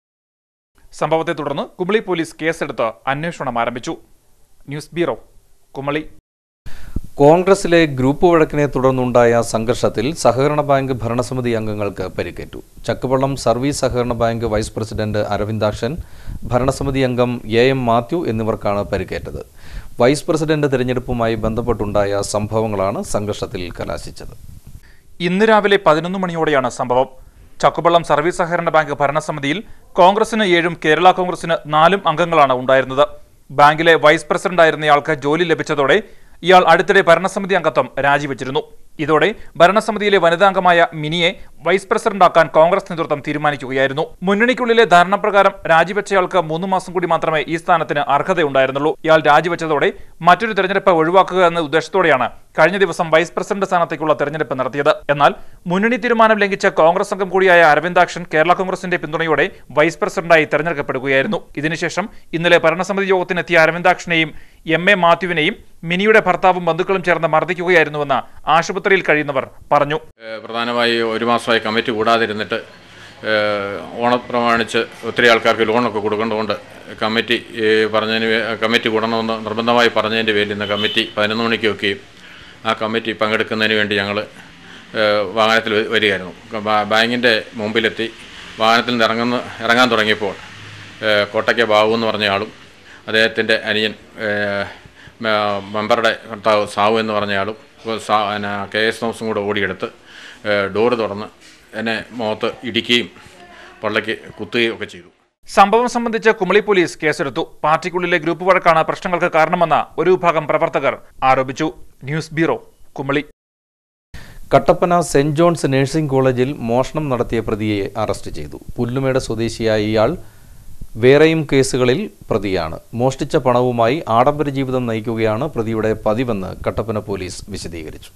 സംഭവത്തെ തുടർന്ന് കുമളി പോലീസ് കേസെടുത്ത് അന്വേഷണം ആരംഭിച്ചു ന്യൂസ് ബ്യൂറോ കുമളി കോൺഗ്രസിലെ ഗ്രൂപ്പ് വഴക്കിനെ തുടർന്നുണ്ടായ സംഘർഷത്തിൽ സഹകരണ ബാങ്ക് ഭരണസമിതി അംഗങ്ങൾക്ക് പരിക്കേറ്റു ചക്കുവള്ളം സർവീസ് സഹകരണ ബാങ്ക് വൈസ് പ്രസിഡന്റ് അരവിന്ദാക്ഷൻ ഭരണസമിതി അംഗം എ എം മാത്യു എന്നിവർക്കാണ് പരിക്കേറ്റത് വൈസ് പ്രസിഡന്റ് തിരഞ്ഞെടുപ്പുമായി ബന്ധപ്പെട്ടുണ്ടായ സംഭവങ്ങളാണ് സംഘർഷത്തിൽ കലാശിച്ചത് ഇന്ന് രാവിലെ പതിനൊന്ന് മണിയോടെയാണ് സംഭവം ചക്കുവള്ളം സർവീസ് സഹകരണ ബാങ്ക് ഭരണസമിതിയിൽ കോൺഗ്രസിന് ഏഴും കേരള കോൺഗ്രസിന് നാലും അംഗങ്ങളാണ് ഉണ്ടായിരുന്നത് ബാങ്കിലെ വൈസ് പ്രസിഡന്റായിരുന്നയാൾക്ക് ജോലി ലഭിച്ചതോടെ ഇയാൾ അടുത്തിടെ ഭരണസമിതി അംഗത്വം രാജിവെച്ചിരുന്നു ഇതോടെ ഭരണസമിതിയിലെ വനിതാംഗമായ മിനിയെ വൈസ് പ്രസിഡന്റാക്കാൻ കോൺഗ്രസ് നേതൃത്വം തീരുമാനിക്കുകയായിരുന്നു മുന്നണിക്കുള്ളിലെ ധാരണപ്രകാരം രാജിവെച്ചയാൾക്ക് മൂന്ന് മാസം കൂടി മാത്രമേ ഈ സ്ഥാനത്തിന് അർഹതയുണ്ടായിരുന്നുള്ളൂ ഇയാൾ രാജിവെച്ചതോടെ മറ്റൊരു തെരഞ്ഞെടുപ്പ് ഒഴിവാക്കുക എന്ന ഉദ്ദേശത്തോടെയാണ് കഴിഞ്ഞ ദിവസം വൈസ് പ്രസിഡന്റ് സ്ഥാനത്തേക്കുള്ള തെരഞ്ഞെടുപ്പ് നടത്തിയത് എന്നാൽ മുന്നണി തീരുമാനം ലംഘിച്ച കോൺഗ്രസ് അംഗം കൂടിയായ അരവിന്ദാക്ഷൻ കേരള കോൺഗ്രസിന്റെ പിന്തുണയോടെ വൈസ് പ്രസിഡന്റായി തെരഞ്ഞെടുക്കപ്പെടുകയായിരുന്നു ഇതിനുശേഷം ഇന്നലെ ഭരണസമിതി യോഗത്തിനെത്തിയ അരവിന്ദാക്ഷനെയും എം എ മാത്യുവിനെയും മിനിയുടെ ഭർത്താവും ബന്ധുക്കളും ചേർന്ന് മർദ്ദിക്കുകയായിരുന്നുവെന്ന് ആശുപത്രിയിൽ കഴിയുന്നവർ പറഞ്ഞു ഏഹ് പ്രധാനമായി ഒരു മാസമായി കമ്മിറ്റി കൂടാതിരുന്നിട്ട് ഏഹ് ഓണം പ്രമാണിച്ച് ഒത്തിരി ആൾക്കാർക്ക് ലോണൊക്കെ കൊടുക്കേണ്ടതുകൊണ്ട് കമ്മിറ്റി ഏഹ് പറഞ്ഞതിന് വേ- കമ്മിറ്റി കൂടണമെന്ന് നിർബന്ധമായി പറഞ്ഞതിൻ്റെ പേരിൽ ഇന്ന് കമ്മിറ്റി പതിനൊന്ന് മണിക്ക് വെക്കുകയും ആ കമ്മിറ്റി പങ്കെടുക്കുന്നതിന് വേണ്ടി ഞങ്ങൾ വാഹനത്തിൽ വ- വരികയായിരുന്നു ബാ- ബാങ്കിൻ്റെ മുമ്പിലെത്തി വാഹനത്തിൽ നിന്ന് ഇറങ്ങുന്ന ഇറങ്ങാൻ തുടങ്ങിയപ്പോൾ ഏഹ് കോട്ടയ്ക്ക ബാബു എന്ന് പറഞ്ഞ ആളും അദ്ദേഹത്തിൻ്റെ അനിയൻ ഏഹ്, മ- മെമ്പറുടെ ഭർത്താവ് സാവു എന്ന് പറഞ്ഞയാളും സാ പിന്നെ കെ എസ് തോമസും കൂടെ ഓടിയെടുത്ത് ഏഹ്, ഡോറ് തുറന്ന് എന്നെ മുഖത്ത് ഇടിക്കുകയും പള്ളയ്ക്ക് കുത്തുകയും ഒക്കെ ചെയ്തു സംഭവം സംബന്ധിച്ച് കുമളി പോലീസ് കേസെടുത്തു പാർട്ടിക്കുള്ളിലെ ഗ്രൂപ്പ് വഴക്കാണ് പ്രശ്നങ്ങൾക്ക് കാരണമെന്ന് ഒരു വിഭാഗം പ്രവർത്തകർ ആരോപിച്ചു news bureau Kumily Kattappana saint John's nursing കോളേജിൽ മോഷണം നടത്തിയ പ്രതിയെ അറസ്റ്റ് ചെയ്തു പുല്ലുമേട് സ്വദേശിയായ ഇയാൾ വേറെയും കേസുകളിൽ പ്രതിയാണ് മോഷ്ടിച്ച പണവുമായി ആഡംബര ജീവിതം നയിക്കുകയാണ് പ്രതിയുടെ പതിവെന്ന് കട്ടപ്പന പോലീസ് വിശദീകരിച്ചു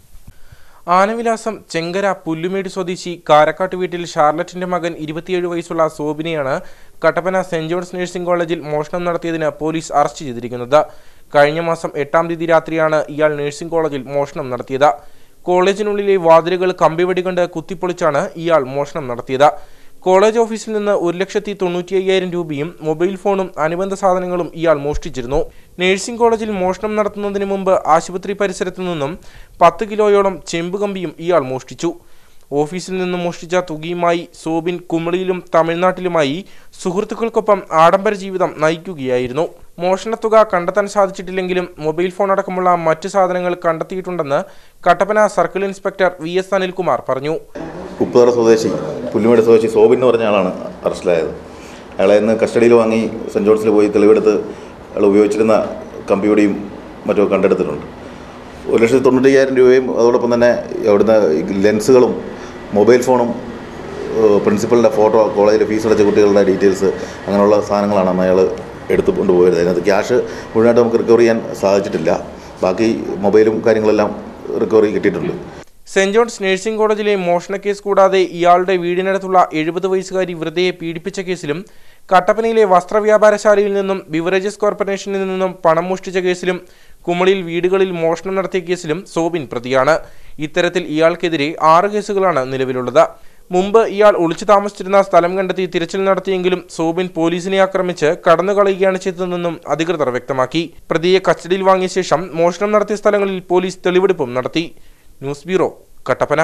ആനവിലാസം ചെങ്കര പുല്ലുമേട് സ്വദേശി കാരക്കാട്ട് വീട്ടിൽ ഷാർലറ്റിന്റെ മകൻ ഇരുപത്തിയേഴ് വയസ്സുള്ള സോബിനെയാണ് കട്ടപ്പന സെന്റ് ജോൺസ് നഴ്സിംഗ് കോളേജിൽ മോഷണം നടത്തിയതിന് പോലീസ് അറസ്റ്റ് ചെയ്തിരിക്കുന്നത് കഴിഞ്ഞ മാസം എട്ടാം തീയതി രാത്രിയാണ് ഇയാൾ നഴ്സിംഗ് കോളേജിൽ മോഷണം നടത്തിയത് കോളേജിനുള്ളിലെ വാതിലുകൾ കമ്പിവടി കൊണ്ട് കുത്തിപ്പൊളിച്ചാണ് ഇയാൾ മോഷണം നടത്തിയത് കോളേജ് ഓഫീസിൽ നിന്ന് ഒരു ലക്ഷത്തി തൊണ്ണൂറ്റി അയ്യായിരം രൂപയും മൊബൈൽ ഫോണും അനുബന്ധ സാധനങ്ങളും ഇയാൾ മോഷ്ടിച്ചിരുന്നു നഴ്സിംഗ് കോളേജിൽ മോഷണം നടത്തുന്നതിന് മുമ്പ് ആശുപത്രി പരിസരത്തു നിന്നും പത്ത് കിലോയോളം ചെമ്പ് കമ്പിയും ഇയാൾ മോഷ്ടിച്ചു ഓഫീസിൽ നിന്ന് മോഷ്ടിച്ച തുകയുമായി സോബിൻ കുമളിയിലും തമിഴ്നാട്ടിലുമായി സുഹൃത്തുക്കൾക്കൊപ്പം ആഡംബര ജീവിതം നയിക്കുകയായിരുന്നു മോഷണത്തുക കണ്ടെത്താൻ സാധിച്ചിട്ടില്ലെങ്കിലും മൊബൈൽ ഫോൺ അടക്കമുള്ള മറ്റ് സാധനങ്ങൾ കണ്ടെത്തിയിട്ടുണ്ടെന്ന് Kattappana circle inspector V S Anilkumar പറഞ്ഞു ഉപ്പുതറ സ്വദേശി പുല്ലുമേട് സ്വദേശി സോബിൻ എന്ന് പറഞ്ഞ ആളാണ് അറസ്റ്റിലായത് അയാളെ ഇന്ന് കസ്റ്റഡിയിൽ വാങ്ങി സെൻറ് ജോൺസിൽ പോയി തെളിവെടുത്ത് അയാൾ ഉപയോഗിച്ചിരുന്ന കമ്പിയുടെയും മറ്റോ കണ്ടെടുത്തിട്ടുണ്ട് ഒരു ലക്ഷത്തി തൊണ്ണൂറ്റയ്യായിരം രൂപയും അതോടൊപ്പം തന്നെ അവിടുന്ന് ലെൻസുകളും മൊബൈൽ ഫോണും ഏഹ് പ്രിൻസിപ്പലിൻ്റെ ഫോട്ടോ കോളേജിൽ ഫീസ് അടച്ച കുട്ടികളുടെ ഡീറ്റെയിൽസ് അങ്ങനെയുള്ള സാധനങ്ങളാണ് അന്ന് അയാൾ എടുത്തു കൊണ്ടുപോയത് അതിനകത്ത് ക്യാഷ് മുഴുവനായിട്ട് നമുക്ക് റിക്കവർ ചെയ്യാൻ സാധിച്ചിട്ടില്ല ബാക്കി മൊബൈലും കാര്യങ്ങളെല്ലാം റിക്കവറി കിട്ടിയിട്ടുണ്ട് സെന്റ് ജോൺസ് നഴ്സിംഗ് കോളേജിലെ മോഷണ കേസ് കൂടാതെ ഇയാളുടെ വീടിനടുത്തുള്ള എഴുപത് വയസ്സുകാരി വൃദ്ധയെ പീഡിപ്പിച്ച കേസിലും കട്ടപ്പനയിലെ വസ്ത്രവ്യാപാരശാലയിൽ നിന്നും ബിവറേജസ് കോർപ്പറേഷനിൽ നിന്നും പണം മോഷ്ടിച്ച കേസിലും കുമളിയിൽ വീടുകളിൽ മോഷണം നടത്തിയ കേസിലും സോബിൻ പ്രതിയാണ് ഇത്തരത്തിൽ ഇയാൾക്കെതിരെ ആറ് കേസുകളാണ് നിലവിലുള്ളത് മുമ്പ് ഇയാൾ ഒളിച്ചു താമസിച്ചിരുന്ന സ്ഥലം കണ്ടെത്തി തിരച്ചിൽ നടത്തിയെങ്കിലും സോബിൻ പോലീസിനെ ആക്രമിച്ച് കടന്നുകളയുകയാണ് ചെയ്തതെന്നും അധികൃതർ വ്യക്തമാക്കി പ്രതിയെ കസ്റ്റഡിയിൽ വാങ്ങിയ ശേഷം മോഷണം നടത്തിയ സ്ഥലങ്ങളിൽ പോലീസ് തെളിവെടുപ്പും നടത്തി ന്യൂസ് ബ്യൂറോ കട്ടപ്പന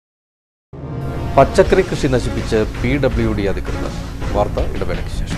പച്ചക്കറി കൃഷി നശിപ്പിച്ച് പി ഡബ്ല്യു ഡി അധികൃതർ വാർത്ത ഇടവേളയ്ക്ക് ശേഷം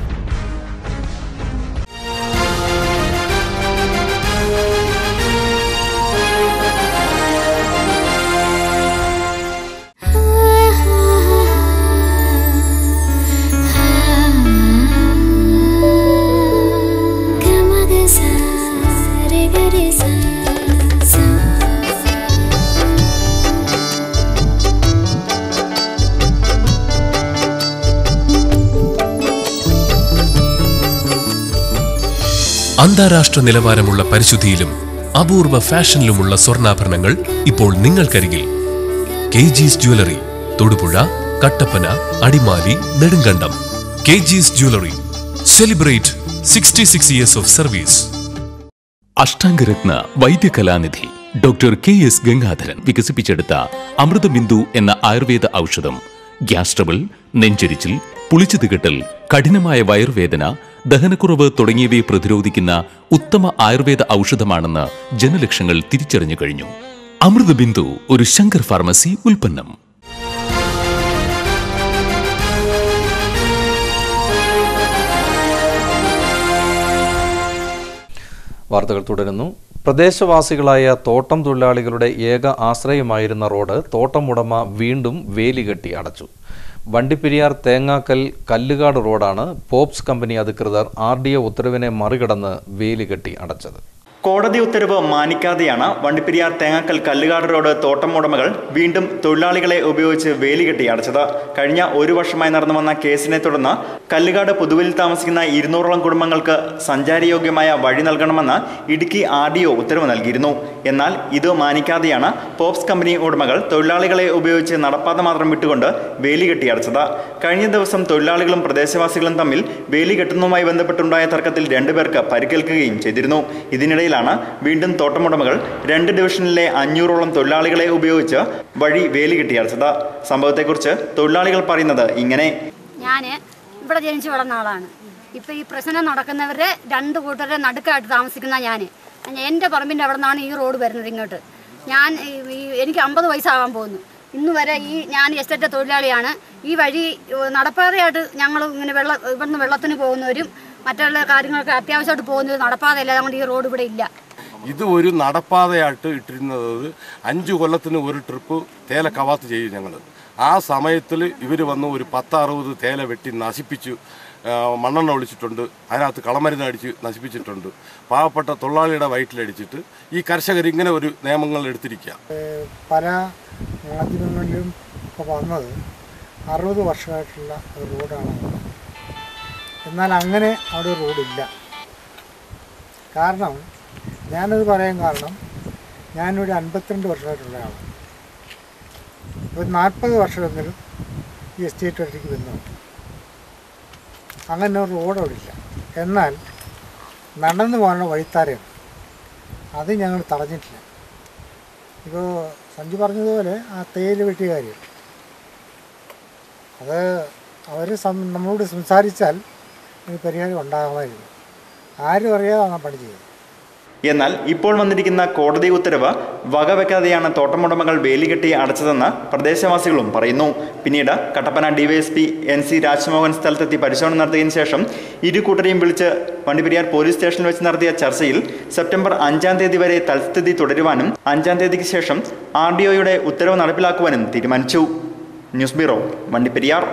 അന്താരാഷ്ട്ര നിലവാരമുള്ള പരിശുദ്ധിയിലും അപൂർവ ഫാഷനിലുമുള്ള സ്വർണ്ണാഭരണങ്ങൾ ഇപ്പോൾ നിങ്ങൾക്കരികിൽ K Gees jewellery Thodupuzha Kattappana Adimali Nedumkandam K Gees jewellery celebrate sixty six years of service അഷ്ടാംഗരത്ന വൈദ്യകലാനിധി ഡോക്ടർ കെ എസ് ഗംഗാധരൻ വികസിപ്പിച്ചെടുത്ത അമൃതബിന്ദു എന്ന ആയുർവേദ ഔഷധം ഗ്യാസ് ട്രബിൾ നെഞ്ചരിച്ചിൽ പുളിച്ചു തികട്ടൽ കഠിനമായ വയറുവേദന ദഹനക്കുറവ് തുടങ്ങിയവയെ പ്രതിരോധിക്കുന്ന ഉത്തമ ആയുർവേദ ഔഷധമാണെന്ന് ജനലക്ഷങ്ങൾ തിരിച്ചറിഞ്ഞു കഴിഞ്ഞു അമൃതബിന്ദു ഒരു ശങ്കർ ഫാർമസി ഉൽപ്പന്നം വാർത്തകൾ തുടരുന്നു പ്രദേശവാസികളായ തോട്ടം തൊഴിലാളികളുടെ ഏക ആശ്രയമായിരുന്ന റോഡ് തോട്ടം ഉടമ വീണ്ടും വേലികെട്ടി അടച്ചു വണ്ടിപ്പെരിയാർ തേങ്ങാക്കൽ കല്ലുകാട് റോഡാണ് പോപ്സ് കമ്പനി അധികൃതർ ആർ ഡി ഒ ഉത്തരവിനെ മറികടന്ന് വേലികെട്ടി അടച്ചത് കോടതി ഉത്തരവ് മാനിക്കാതെയാണ് വണ്ടിപ്പെരിയാർ തേങ്ങാക്കൽ കല്ലുകാട് റോഡ് തോട്ടം ഉടമകൾ വീണ്ടും തൊഴിലാളികളെ ഉപയോഗിച്ച് വേലികെട്ടി അടച്ചത് കഴിഞ്ഞ ഒരു വർഷമായി നടന്നു വന്ന കേസിനെ തുടർന്ന് കല്ലുകാട് പുതുവിൽ താമസിക്കുന്ന ഇരുന്നൂറോളം കുടുംബങ്ങൾക്ക് സഞ്ചാരയോഗ്യമായ വഴി നൽകണമെന്ന് ഇടുക്കി ആർ ഡി ഒ ഉത്തരവ് നൽകിയിരുന്നു എന്നാൽ ഇത് മാനിക്കാതെയാണ് പോപ്സ് കമ്പനി ഉടമകൾ തൊഴിലാളികളെ ഉപയോഗിച്ച് നടപ്പാത മാത്രം വിട്ടുകൊണ്ട് വേലികെട്ടി അടച്ചത് കഴിഞ്ഞ ദിവസം തൊഴിലാളികളും പ്രദേശവാസികളും തമ്മിൽ വേലി കെട്ടുന്നതുമായി ബന്ധപ്പെട്ടുണ്ടായ തർക്കത്തിൽ രണ്ടുപേർക്ക് പരിക്കേൽക്കുകയും ചെയ്തിരുന്നു ഇതിനിടയിലാണ് വീണ്ടും തോട്ടമുടമകൾ രണ്ട് ഡിവിഷനിലെ അഞ്ഞൂറോളം തൊഴിലാളികളെ ഉപയോഗിച്ച് വഴി വേലി കെട്ടി അടച്ചത് സംഭവത്തെക്കുറിച്ച് തൊഴിലാളികൾ പറയുന്നത് ഇങ്ങനെ ഞാൻ ഇവിടെ ജനിച്ചു വളർന്ന ആളാണ് ഇപ്പം ഈ പ്രശ്നം നടക്കുന്നവരുടെ രണ്ട് കൂട്ടരുടെ നടുക്കായിട്ട് താമസിക്കുന്ന ഞാൻ എൻ്റെ പറമ്പിൻ്റെ അവിടെ നിന്നാണ് ഈ റോഡ് വരുന്നത് ഇങ്ങോട്ട് ഞാൻ ഈ- ഈ- എനിക്ക് അമ്പത് വയസ്സാകാൻ പോകുന്നു ഇന്ന് വരെ ഈ ഞാൻ എസ്റ്റേറ്റ് തൊഴിലാളിയാണ് ഈ വഴി ഏഹ്, നടപ്പാതയായിട്ട് ഞങ്ങൾ ഇങ്ങനെ വെള്ള ഇവിടുന്ന് വെള്ളത്തിന് പോകുന്നവരും മറ്റുള്ള കാര്യങ്ങളൊക്കെ അത്യാവശ്യമായിട്ട് പോകുന്നത് നടപ്പാതയല്ല അതുകൊണ്ട് ഈ റോഡ് ഇവിടെ ഇല്ല ഇത് ഒരു നടപ്പാതയായിട്ട് ഇട്ടിരുന്നത് അഞ്ച് കൊല്ലത്തിന് ഒരു ട്രിപ്പ് തേല കവാത്ത് ചെയ്യും ഞങ്ങൾ ആ സമയത്തിൽ ഇവർ വന്ന് ഒരു പത്ത് അറുപത് തേല വെട്ടി നശിപ്പിച്ചു ആ, മണ്ണെണ്ണ ഒളിച്ചിട്ടുണ്ട് അതിനകത്ത് കളമരുന്ന് അടിച്ച് നശിപ്പിച്ചിട്ടുണ്ട് പാവപ്പെട്ട തൊഴിലാളിയുടെ വയറ്റിലടിച്ചിട്ട് ഈ കർഷകർ ഇങ്ങനെ ഒരു നിയമങ്ങൾ എടുത്തിരിക്കുക പല മാധ്യമങ്ങളിലും ഇപ്പോൾ വന്നത് അറുപത് വർഷമായിട്ടുള്ള ഒരു റോഡാണ് എന്നാൽ അങ്ങനെ അവിടെ ഒരു റോഡില്ല കാരണം ഞാനത് പറയാൻ കാരണം ഞാനിവിടെ അൻപത്തിരണ്ട് വർഷമായിട്ടുള്ള ആളാണ് ഒരു നാൽപ്പത് വർഷമെങ്കിലും ഈ എസ്റ്റേറ്റ് അടുത്തേക്ക് വന്നു അങ്ങനെ ഒരു റോഡ് അവിടെ ഇല്ല എന്നാൽ നടന്നു പോകാനുള്ള വഴിത്താരം അത് ഞങ്ങൾ തടഞ്ഞിട്ടില്ല ഇപ്പോൾ സഞ്ജു പറഞ്ഞതുപോലെ ആ തേയില വെട്ടിയ കാര്യം അത് അവർ നമ്മളോട് സംസാരിച്ചാൽ ഒരു പരിഹാരം ഉണ്ടാകുമായിരുന്നു ആരും അറിയാതാണ് ആ പണി ചെയ്തത് എന്നാൽ ഇപ്പോൾ വന്നിരിക്കുന്ന കോടതി ഉത്തരവ് വകവെക്കാതെയാണ് തോട്ടമുടമകൾ വേലികെട്ടി അടച്ചതെന്ന് പ്രദേശവാസികളും പറയുന്നു പിന്നീട് Kattappana DYSP N C Rajmohan സ്ഥലത്തെത്തി പരിശോധന നടത്തിയതിനു ശേഷം ഇരു കൂട്ടരെയും വിളിച്ച് വണ്ടിപ്പെരിയാർ പോലീസ് സ്റ്റേഷനിൽ വെച്ച് നടത്തിയ ചർച്ചയിൽ സെപ്റ്റംബർ അഞ്ചാം തീയതി വരെ തൽസ്ഥിതി തുടരുവാനും അഞ്ചാം തീയതിക്ക് ശേഷം ആർ ഡി ഒയുടെ ഉത്തരവ് നടപ്പിലാക്കുവാനും തീരുമാനിച്ചു ന്യൂസ് ബ്യൂറോ വണ്ടിപ്പെരിയാർ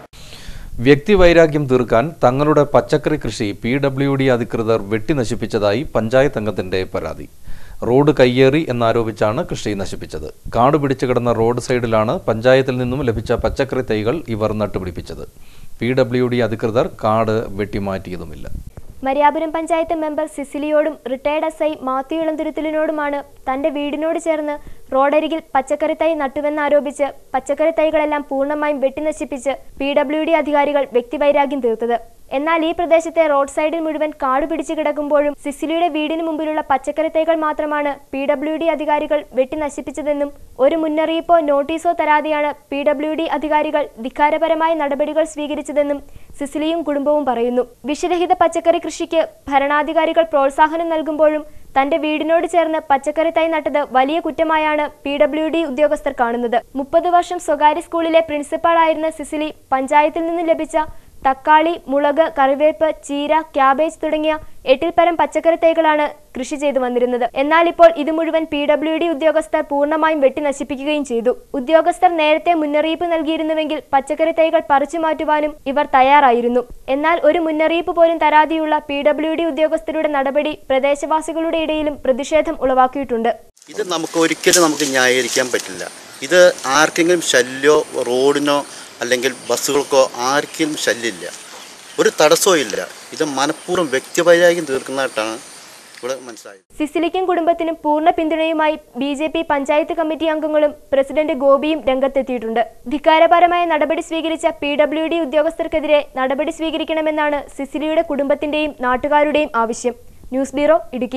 വ്യക്തിവൈരാഗ്യം തീർക്കാൻ തങ്ങളുടെ പച്ചക്കറി കൃഷി പി ഡബ്ല്യു ഡി അധികൃതർ വെട്ടിനശിപ്പിച്ചതായി പഞ്ചായത്ത് അംഗത്തിന്റെ പരാതി റോഡ് കയ്യേറി എന്നാരോപിച്ചാണ് കൃഷി നശിപ്പിച്ചത് കാട് പിടിച്ചു കിടന്ന റോഡ് സൈഡിലാണ് പഞ്ചായത്തിൽ നിന്നും ലഭിച്ച പച്ചക്കറി തൈകൾ ഇവർ നട്ടുപിടിപ്പിച്ചത് പി ഡബ്ല്യു ഡി അധികൃതർ കാട് വെട്ടിമാറ്റിയതുമില്ല മരിയാപുരം പഞ്ചായത്ത് മെമ്പർ സിസിലിയോടും റിട്ടയർഡ് എസ് ഐ മാത്യു ഇളന്തുരുത്തിലിനോടുമാണ് തന്റെ വീടിനോട് ചേർന്ന് റോഡരികിൽ പച്ചക്കറി തൈ നട്ടുവെന്നാരോപിച്ച് പച്ചക്കറി തൈകളെല്ലാം പൂർണ്ണമായും വെട്ടിനശിപ്പിച്ച് പി ഡബ്ല്യു ഡി അധികാരികൾ വ്യക്തിവൈരാഗ്യം തീർത്തത് എന്നാൽ ഈ പ്രദേശത്തെ റോഡ് സൈഡിൽ മുഴുവൻ കാട് പിടിച്ചു കിടക്കുമ്പോഴും സിസിലിയുടെ വീടിന് മുമ്പിലുള്ള പച്ചക്കറി തൈകൾ മാത്രമാണ് പി ഡബ്ല്യു ഡി അധികാരികൾ വെട്ടി നശിപ്പിച്ചതെന്നും ഒരു മുന്നറിയിപ്പോ നോട്ടീസോ തരാതെയാണ് പി ഡബ്ല്യു ഡി അധികാരികൾ ധിക്കാരപരമായ നടപടികൾ സ്വീകരിച്ചതെന്നും സിസിലിയും കുടുംബവും പറയുന്നു വിഷരഹിത പച്ചക്കറി കൃഷിക്ക് ഭരണാധികാരികൾ പ്രോത്സാഹനം നൽകുമ്പോഴും തന്റെ വീടിനോട് ചേർന്ന് പച്ചക്കറി തൈ നട്ടത് വലിയ കുറ്റമായാണ് പി ഡബ്ല്യു ഡി ഉദ്യോഗസ്ഥർ കാണുന്നത് മുപ്പത് വർഷം സ്വകാര്യ സ്കൂളിലെ പ്രിൻസിപ്പാളായിരുന്ന സിസിലി പഞ്ചായത്തിൽ നിന്ന് ലഭിച്ച തക്കാളി മുളക് കറിവേപ്പ് ചീര ക്യാബേജ് തുടങ്ങിയ എട്ടിൽ പരം പച്ചക്കറി തൈകളാണ് കൃഷി ചെയ്തു വന്നിരുന്നത് എന്നാൽ ഇപ്പോൾ ഇത് മുഴുവൻ പി ഡബ്ല്യു ഡി ഉദ്യോഗസ്ഥർ പൂർണ്ണമായും വെട്ടി നശിപ്പിക്കുകയും ചെയ്തു ഉദ്യോഗസ്ഥർ നേരത്തെ മുന്നറിയിപ്പ് നൽകിയിരുന്നുവെങ്കിൽ പച്ചക്കറി തൈകൾ പറിച്ചു മാറ്റുവാനും ഇവർ തയ്യാറായിരുന്നു എന്നാൽ ഒരു മുന്നറിയിപ്പ് പോലും തരാതെയുള്ള പി ഡബ്ല്യു ഡി ഉദ്യോഗസ്ഥരുടെ നടപടി പ്രദേശവാസികളുടെ ഇടയിലും പ്രതിഷേധം ഉളവാക്കിയിട്ടുണ്ട് ഇത് നമുക്ക് ഒരിക്കലും നമുക്ക് ന്യായീകരിക്കാൻ പറ്റില്ല ഇത് ആർക്കെങ്കിലും ശല്യോ റോഡിനോ അല്ലെങ്കിൽ ബസ്സുകൾക്കോ ആർക്കും ശല്യമില്ല ഒരു തടസ്സവും ഇല്ല ഇത് മനഃപൂർവ്വം വ്യക്തിവൈരാഗ്യം തീർക്കുന്നതായിട്ടാണ് ഇവിടെ മനസ്സിലായത് സിസിലിക്കും കുടുംബത്തിനും പൂർണ്ണ പിന്തുണയുമായി B J P panchayat committee അംഗങ്ങളും പ്രസിഡന്റ് ഗോപിയും രംഗത്തെത്തിയിട്ടുണ്ട് ധിക്കാരപരമായ നടപടി സ്വീകരിച്ച പി ഡബ്ല്യു ഡി ഉദ്യോഗസ്ഥർക്കെതിരെ നടപടി സ്വീകരിക്കണമെന്നാണ് സിസിലിയുടെ കുടുംബത്തിന്റെയും നാട്ടുകാരുടെയും ആവശ്യം ന്യൂസ് ബ്യൂറോ ഇടുക്കി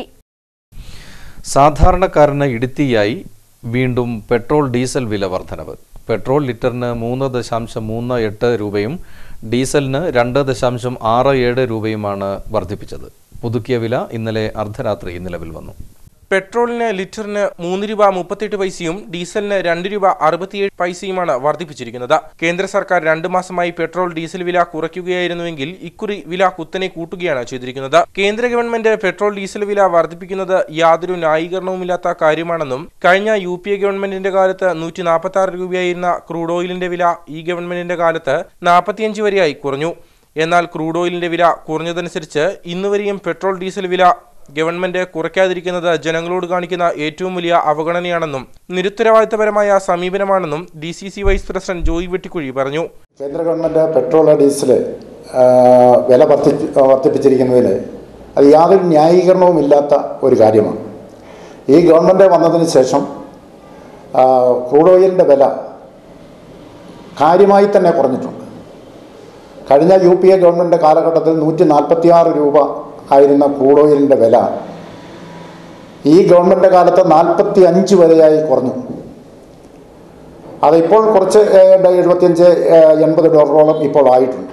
സാധാരണക്കാരന് ഇടുത്തിയായി വീണ്ടും പെട്രോൾ ഡീസൽ വില വർധനവ് പെട്രോൾ ലിറ്ററിന് മൂന്ന് ദശാംശം മൂന്ന് എട്ട് രൂപയും ഡീസലിന് രണ്ട് ദശാംശം ആറ് ഏഴ് രൂപയുമാണ് വർദ്ധിപ്പിച്ചത് പുതുക്കിയ വില ഇന്നലെ അർദ്ധരാത്രി നിലവിൽ വന്നു പെട്രോളിന് ലിറ്ററിന് മൂന്ന് രൂപ മുപ്പത്തെട്ട് പൈസയും ഡീസലിന് രണ്ട് രൂപ അറുപത്തിയേഴ് പൈസയുമാണ് വർദ്ധിപ്പിച്ചിരിക്കുന്നത് കേന്ദ്ര സർക്കാർ രണ്ടു മാസമായി പെട്രോൾ ഡീസൽ വില കുറയ്ക്കുകയായിരുന്നുവെങ്കിൽ ഇക്കുറി വില കുത്തനെ കൂട്ടുകയാണ് ചെയ്തിരിക്കുന്നത് കേന്ദ്ര ഗവൺമെന്റ് പെട്രോൾ ഡീസൽ വില വർദ്ധിപ്പിക്കുന്നത് യാതൊരു ന്യായീകരണവുമില്ലാത്ത കാര്യമാണെന്നും കഴിഞ്ഞ യു പി എ ഗവൺമെന്റിന്റെ കാലത്ത് നൂറ്റി നാൽപ്പത്തി ആറ് രൂപയായിരുന്ന ക്രൂഡ് ഓയിലിന്റെ വില ഈ ഗവൺമെന്റിന്റെ കാലത്ത് നാൽപ്പത്തിയഞ്ച് വരെയായി കുറഞ്ഞു എന്നാൽ ക്രൂഡ് ഓയിലിന്റെ വില കുറഞ്ഞതനുസരിച്ച് ഇന്നുവരെയും പെട്രോൾ ഡീസൽ വില ഗവൺമെന്റ് കുറയ്ക്കാതിരിക്കുന്നത് ജനങ്ങളോട് കാണിക്കുന്ന ഏറ്റവും വലിയ അവഗണനയാണെന്നും നിരുത്തരവാദിത്തപരമായ സമീപനമാണെന്നും D C C vice president Joy Vettikuzhi പറഞ്ഞു കേന്ദ്ര ഗവൺമെൻറ് പെട്രോൾ ഡീസൽ വില വർദ്ധി വർദ്ധിപ്പിച്ചിരിക്കുന്നതിൽ അത് യാതൊരു ന്യായീകരണവും ഇല്ലാത്ത ഒരു കാര്യമാണ് ഈ ഗവൺമെൻറ് വന്നതിന് ശേഷം ആ, ക്രൂഡ് ഓയിലിൻ്റെ വില കാര്യമായി തന്നെ കുറഞ്ഞിട്ടുണ്ട് കഴിഞ്ഞ യു പി എ ഗവൺമെൻറ് കാലഘട്ടത്തിൽ നൂറ്റി നാൽപ്പത്തിയാറ് രൂപ ആയിരുന്ന ക്രൂഡ് ഓയിലിൻ്റെ വില ഈ ഗവൺമെൻറ് കാലത്ത് നാൽപ്പത്തി അഞ്ച് വരെയായി കുറഞ്ഞു അതിപ്പോൾ കുറച്ച് ഏതാണ്ട് എഴുപത്തിയഞ്ച് ഏഹ്, എൺപത് ഡോളറോളം ഇപ്പോൾ ആയിട്ടുണ്ട്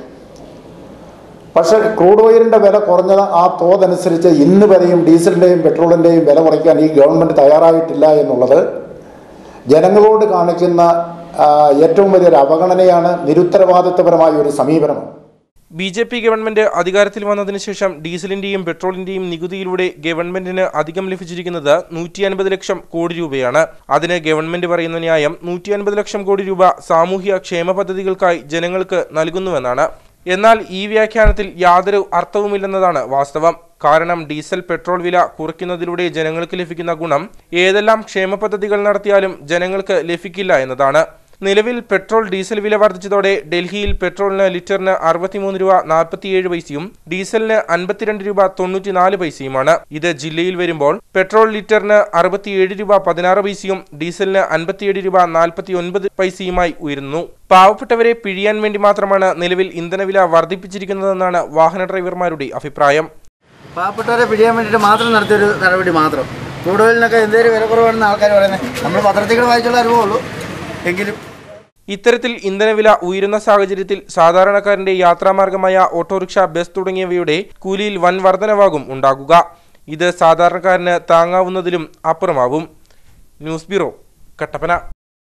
പക്ഷേ ക്രൂഡ് ഓയിലിൻ്റെ വില കുറഞ്ഞത് ആ തോതനുസരിച്ച് ഇന്ന് വരെയും ഡീസലിൻ്റെയും പെട്രോളിൻ്റെയും വില കുറയ്ക്കാൻ ഈ ഗവൺമെൻറ് തയ്യാറായിട്ടില്ല എന്നുള്ളത് ജനങ്ങളോട് കാണിക്കുന്ന ആ, ഏറ്റവും വലിയൊരു അവഗണനയാണ് നിരുത്തരവാദിത്വപരമായ ഒരു സമീപനമാണ് ബി ജെ പി ഗവൺമെന്റ് അധികാരത്തിൽ വന്നതിന് ശേഷം ഡീസലിന്റെയും പെട്രോളിന്റെയും നികുതിയിലൂടെ ഗവൺമെന്റിന് അധികം ലഭിച്ചിരിക്കുന്നത് നൂറ്റി അൻപത് ലക്ഷം കോടി രൂപയാണ് അതിന് ഗവൺമെന്റ് പറയുന്ന ന്യായം നൂറ്റി അൻപത് ലക്ഷം കോടി രൂപ സാമൂഹ്യ ക്ഷേമ പദ്ധതികൾക്കായി ജനങ്ങൾക്ക് നൽകുന്നുവെന്നാണ് എന്നാൽ ഈ വ്യാഖ്യാനത്തിൽ യാതൊരു അർത്ഥവുമില്ലെന്നതാണ് വാസ്തവം കാരണം ഡീസൽ പെട്രോൾ വില കുറയ്ക്കുന്നതിലൂടെ ജനങ്ങൾക്ക് ലഭിക്കുന്ന ഗുണം ഏതെല്ലാം ക്ഷേമ പദ്ധതികൾ നടത്തിയാലും ജനങ്ങൾക്ക് ലഭിക്കില്ല എന്നതാണ് നിലവിൽ പെട്രോൾ ഡീസൽ വില വർദ്ധിച്ചതോടെ ഡൽഹിയിൽ പെട്രോളിന് ലിറ്ററിന് അറുപത്തിമൂന്ന് രൂപ നാൽപ്പത്തിയേഴ് പൈസയും ഡീസലിന് അൻപത്തിരണ്ട് രൂപ തൊണ്ണൂറ്റിനാല് പൈസയുമാണ് ഇത് ജില്ലയിൽ വരുമ്പോൾ പെട്രോൾ ലിറ്ററിന് അറുപത്തിയേഴ് രൂപ പതിനാറ് പൈസയും ഡീസലിന് അൻപത്തിയേഴ് രൂപ നാൽപ്പത്തി ഒൻപത് പൈസയുമായി ഉയരുന്നു പാവപ്പെട്ടവരെ പിഴിയാൻ വേണ്ടി മാത്രമാണ് നിലവിൽ ഇന്ധനവില വർദ്ധിപ്പിച്ചിരിക്കുന്നതെന്നാണ് വാഹന ഡ്രൈവർമാരുടെ അഭിപ്രായം പാവപ്പെട്ടവരെ പിടിയാൻ വേണ്ടിയിട്ട് മാത്രം നടത്തിയൊരു നടപടി മാത്രം കൂടുതലിനൊക്കെ എന്തേലും വില കുറവാണെന്ന് ആൾക്കാർ പറയുന്നത് നമ്മൾ പത്രത്തിൽ കൂടെ വായിച്ചുള്ള അറിവുള്ളൂ എങ്കിലും ഇത്തരത്തിൽ ഇന്ധനവില ഉയരുന്ന സാഹചര്യത്തിൽ സാധാരണക്കാരന്റെ യാത്രാമാർഗമായ ഓട്ടോറിക്ഷ ബസ് തുടങ്ങിയവയുടെ കൂലിയിൽ വൻ വർധനവാകും ഉണ്ടാകുക ഇത് സാധാരണക്കാരന് താങ്ങാവുന്നതിലും അപ്പുറമാവും ന്യൂസ് ബ്യൂറോ കട്ടപ്പന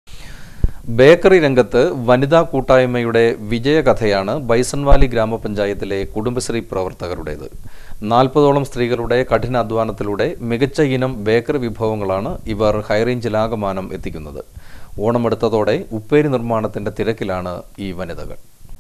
ബേക്കറി രംഗത്ത് വനിതാ കൂട്ടായ്മയുടെ വിജയകഥയാണ് ബൈസൺവാലി ഗ്രാമപഞ്ചായത്തിലെ കുടുംബശ്രീ പ്രവർത്തകരുടേത് നാൽപ്പതോളം സ്ത്രീകളുടെ കഠിനാധ്വാനത്തിലൂടെ മികച്ച ഇനം ബേക്കറി വിഭവങ്ങളാണ് ഇവർ ഹൈറേഞ്ചിലാകമാനം എത്തിക്കുന്നത് ഓണമെടുത്തതോടെ ഉപ്പേരി നിർമ്മാണത്തിന്റെ തിരക്കിലാണ് ഈ വനിതകൾ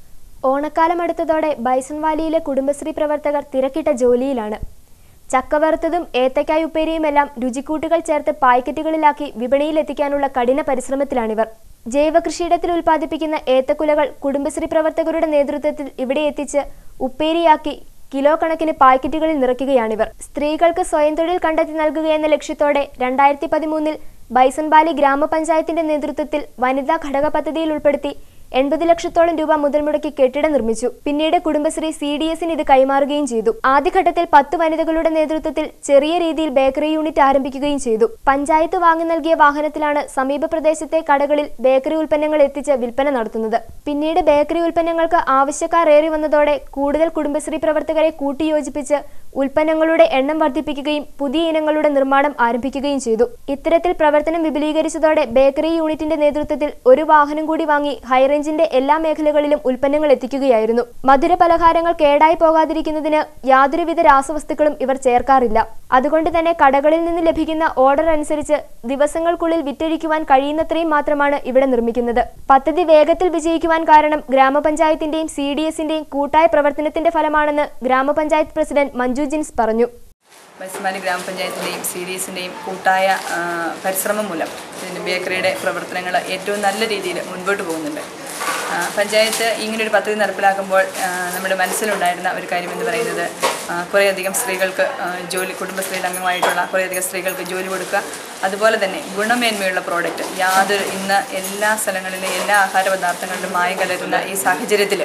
ഓണക്കാലം അടുത്തതോടെ ബൈസൺവാലിയിലെ കുടുംബശ്രീ പ്രവർത്തകർ തിരക്കിട്ട ജോലിയിലാണ് ചക്ക വറുത്തതും ഏത്തക്കായ ഉപ്പേരിയുമെല്ലാം രുചിക്കൂട്ടുകൾ ചേർത്ത് പായ്ക്കറ്റുകളിലാക്കി വിപണിയിലെത്തിക്കാനുള്ള കഠിന പരിശ്രമത്തിലാണിവർ ജൈവകൃഷിയിടത്തിൽ ഉൽപ്പാദിപ്പിക്കുന്ന ഏത്തക്കുലകൾ കുടുംബശ്രീ പ്രവർത്തകരുടെ നേതൃത്വത്തിൽ ഇവിടെ എത്തിച്ച് ഉപ്പേരിയാക്കി കിലോ കണക്കിന് പായ്ക്കറ്റുകളിൽ നിറയ്ക്കുകയാണിവർ സ്ത്രീകൾക്ക് സ്വയം തൊഴിൽ കണ്ടെത്തി നൽകുകയെന്ന ലക്ഷ്യത്തോടെ രണ്ടായിരത്തി പതിമൂന്നിൽ ബൈസൺബാലി ഗ്രാമപഞ്ചായത്തിന്റെ നേതൃത്വത്തിൽ വനിതാ ഘടക പദ്ധതിയിൽ ഉൾപ്പെടുത്തി എൺപത് ലക്ഷത്തോളം രൂപ മുതൽ മുടക്കി കെട്ടിടം നിർമ്മിച്ചു പിന്നീട് കുടുംബശ്രീ സി ഡി എസിന് ഇത് കൈമാറുകയും ചെയ്തു ആദ്യഘട്ടത്തിൽ പത്ത് വനിതകളുടെ നേതൃത്വത്തിൽ ചെറിയ രീതിയിൽ ബേക്കറി യൂണിറ്റ് ആരംഭിക്കുകയും ചെയ്തു പഞ്ചായത്ത് വാങ്ങി നൽകിയ വാഹനത്തിലാണ് സമീപ പ്രദേശത്തെ കടകളിൽ ബേക്കറി ഉൽപ്പന്നങ്ങൾ എത്തിച്ച് വിൽപ്പന നടത്തുന്നത് പിന്നീട് ബേക്കറി ഉൽപ്പന്നങ്ങൾക്ക് ആവശ്യക്കാർ ഏറി വന്നതോടെ കൂടുതൽ കുടുംബശ്രീ പ്രവർത്തകരെ കൂട്ടിയോജിപ്പിച്ച് ഉൽപ്പന്നങ്ങളുടെ എണ്ണം വർദ്ധിപ്പിക്കുകയും പുതിയ ഇനങ്ങളുടെ നിർമ്മാണം ആരംഭിക്കുകയും ചെയ്തു ഇത്തരത്തിൽ പ്രവർത്തനം വിപുലീകരിച്ചതോടെ ബേക്കറി യൂണിറ്റിന്റെ നേതൃത്വത്തിൽ ഒരു വാഹനം കൂടി വാങ്ങി ഹൈറേഞ്ചിന്റെ എല്ലാ മേഖലകളിലും ഉൽപ്പന്നങ്ങൾ എത്തിക്കുകയായിരുന്നു മധുര പലഹാരങ്ങൾ കേടായി പോകാതിരിക്കുന്നതിന് യാതൊരുവിധ രാസവസ്തുക്കളും ഇവർ ചേർക്കാറില്ല അതുകൊണ്ട് തന്നെ കടകളിൽ നിന്ന് ലഭിക്കുന്ന ഓർഡർ അനുസരിച്ച് ദിവസങ്ങൾക്കുള്ളിൽ വിറ്റഴിക്കുവാൻ കഴിയുന്നത്രയും മാത്രമാണ് ഇവിടെ നിർമ്മിക്കുന്നത് പദ്ധതി വേഗത്തിൽ വിജയിക്കുവാൻ കാരണം ഗ്രാമപഞ്ചായത്തിന്റെയും സി ഡി എസിന്റെയും കൂട്ടായ പ്രവർത്തനത്തിന്റെ ഫലമാണെന്ന് ഗ്രാമപഞ്ചായത്ത് പ്രസിഡന്റ് മഞ്ജു ജിൻസ് പറഞ്ഞു ബൈസ്മാലി ഗ്രാമപഞ്ചായത്തിൻ്റെയും സി ഡി എസിൻ്റെയും കൂട്ടായ ആ, പരിശ്രമം മൂലം ഇതിൻ്റെ ബേക്കറിയുടെ പ്രവർത്തനങ്ങൾ ഏറ്റവും നല്ല രീതിയിൽ മുൻപോട്ട് പോകുന്നുണ്ട് ആ, പഞ്ചായത്ത് ഇങ്ങനൊരു പദ്ധതി നടപ്പിലാക്കുമ്പോൾ ആ, നമ്മുടെ മനസ്സിലുണ്ടായിരുന്ന ഒരു കാര്യമെന്ന് പറയുന്നത് ആ, കുറേയധികം സ്ത്രീകൾക്ക് ആ, ജോലി കുടുംബശ്രീയുടെ അംഗമായിട്ടുള്ള കുറേയധികം സ്ത്രീകൾക്ക് ജോലി കൊടുക്കുക അതുപോലെ തന്നെ ഗുണമേന്മയുള്ള പ്രോഡക്റ്റ് യാതൊരു ഇന്ന് എല്ലാ സ്ഥലങ്ങളിലും എല്ലാ ആഹാര പദാർത്ഥങ്ങളിലും മായം കലരുന്ന ഈ സാഹചര്യത്തിൽ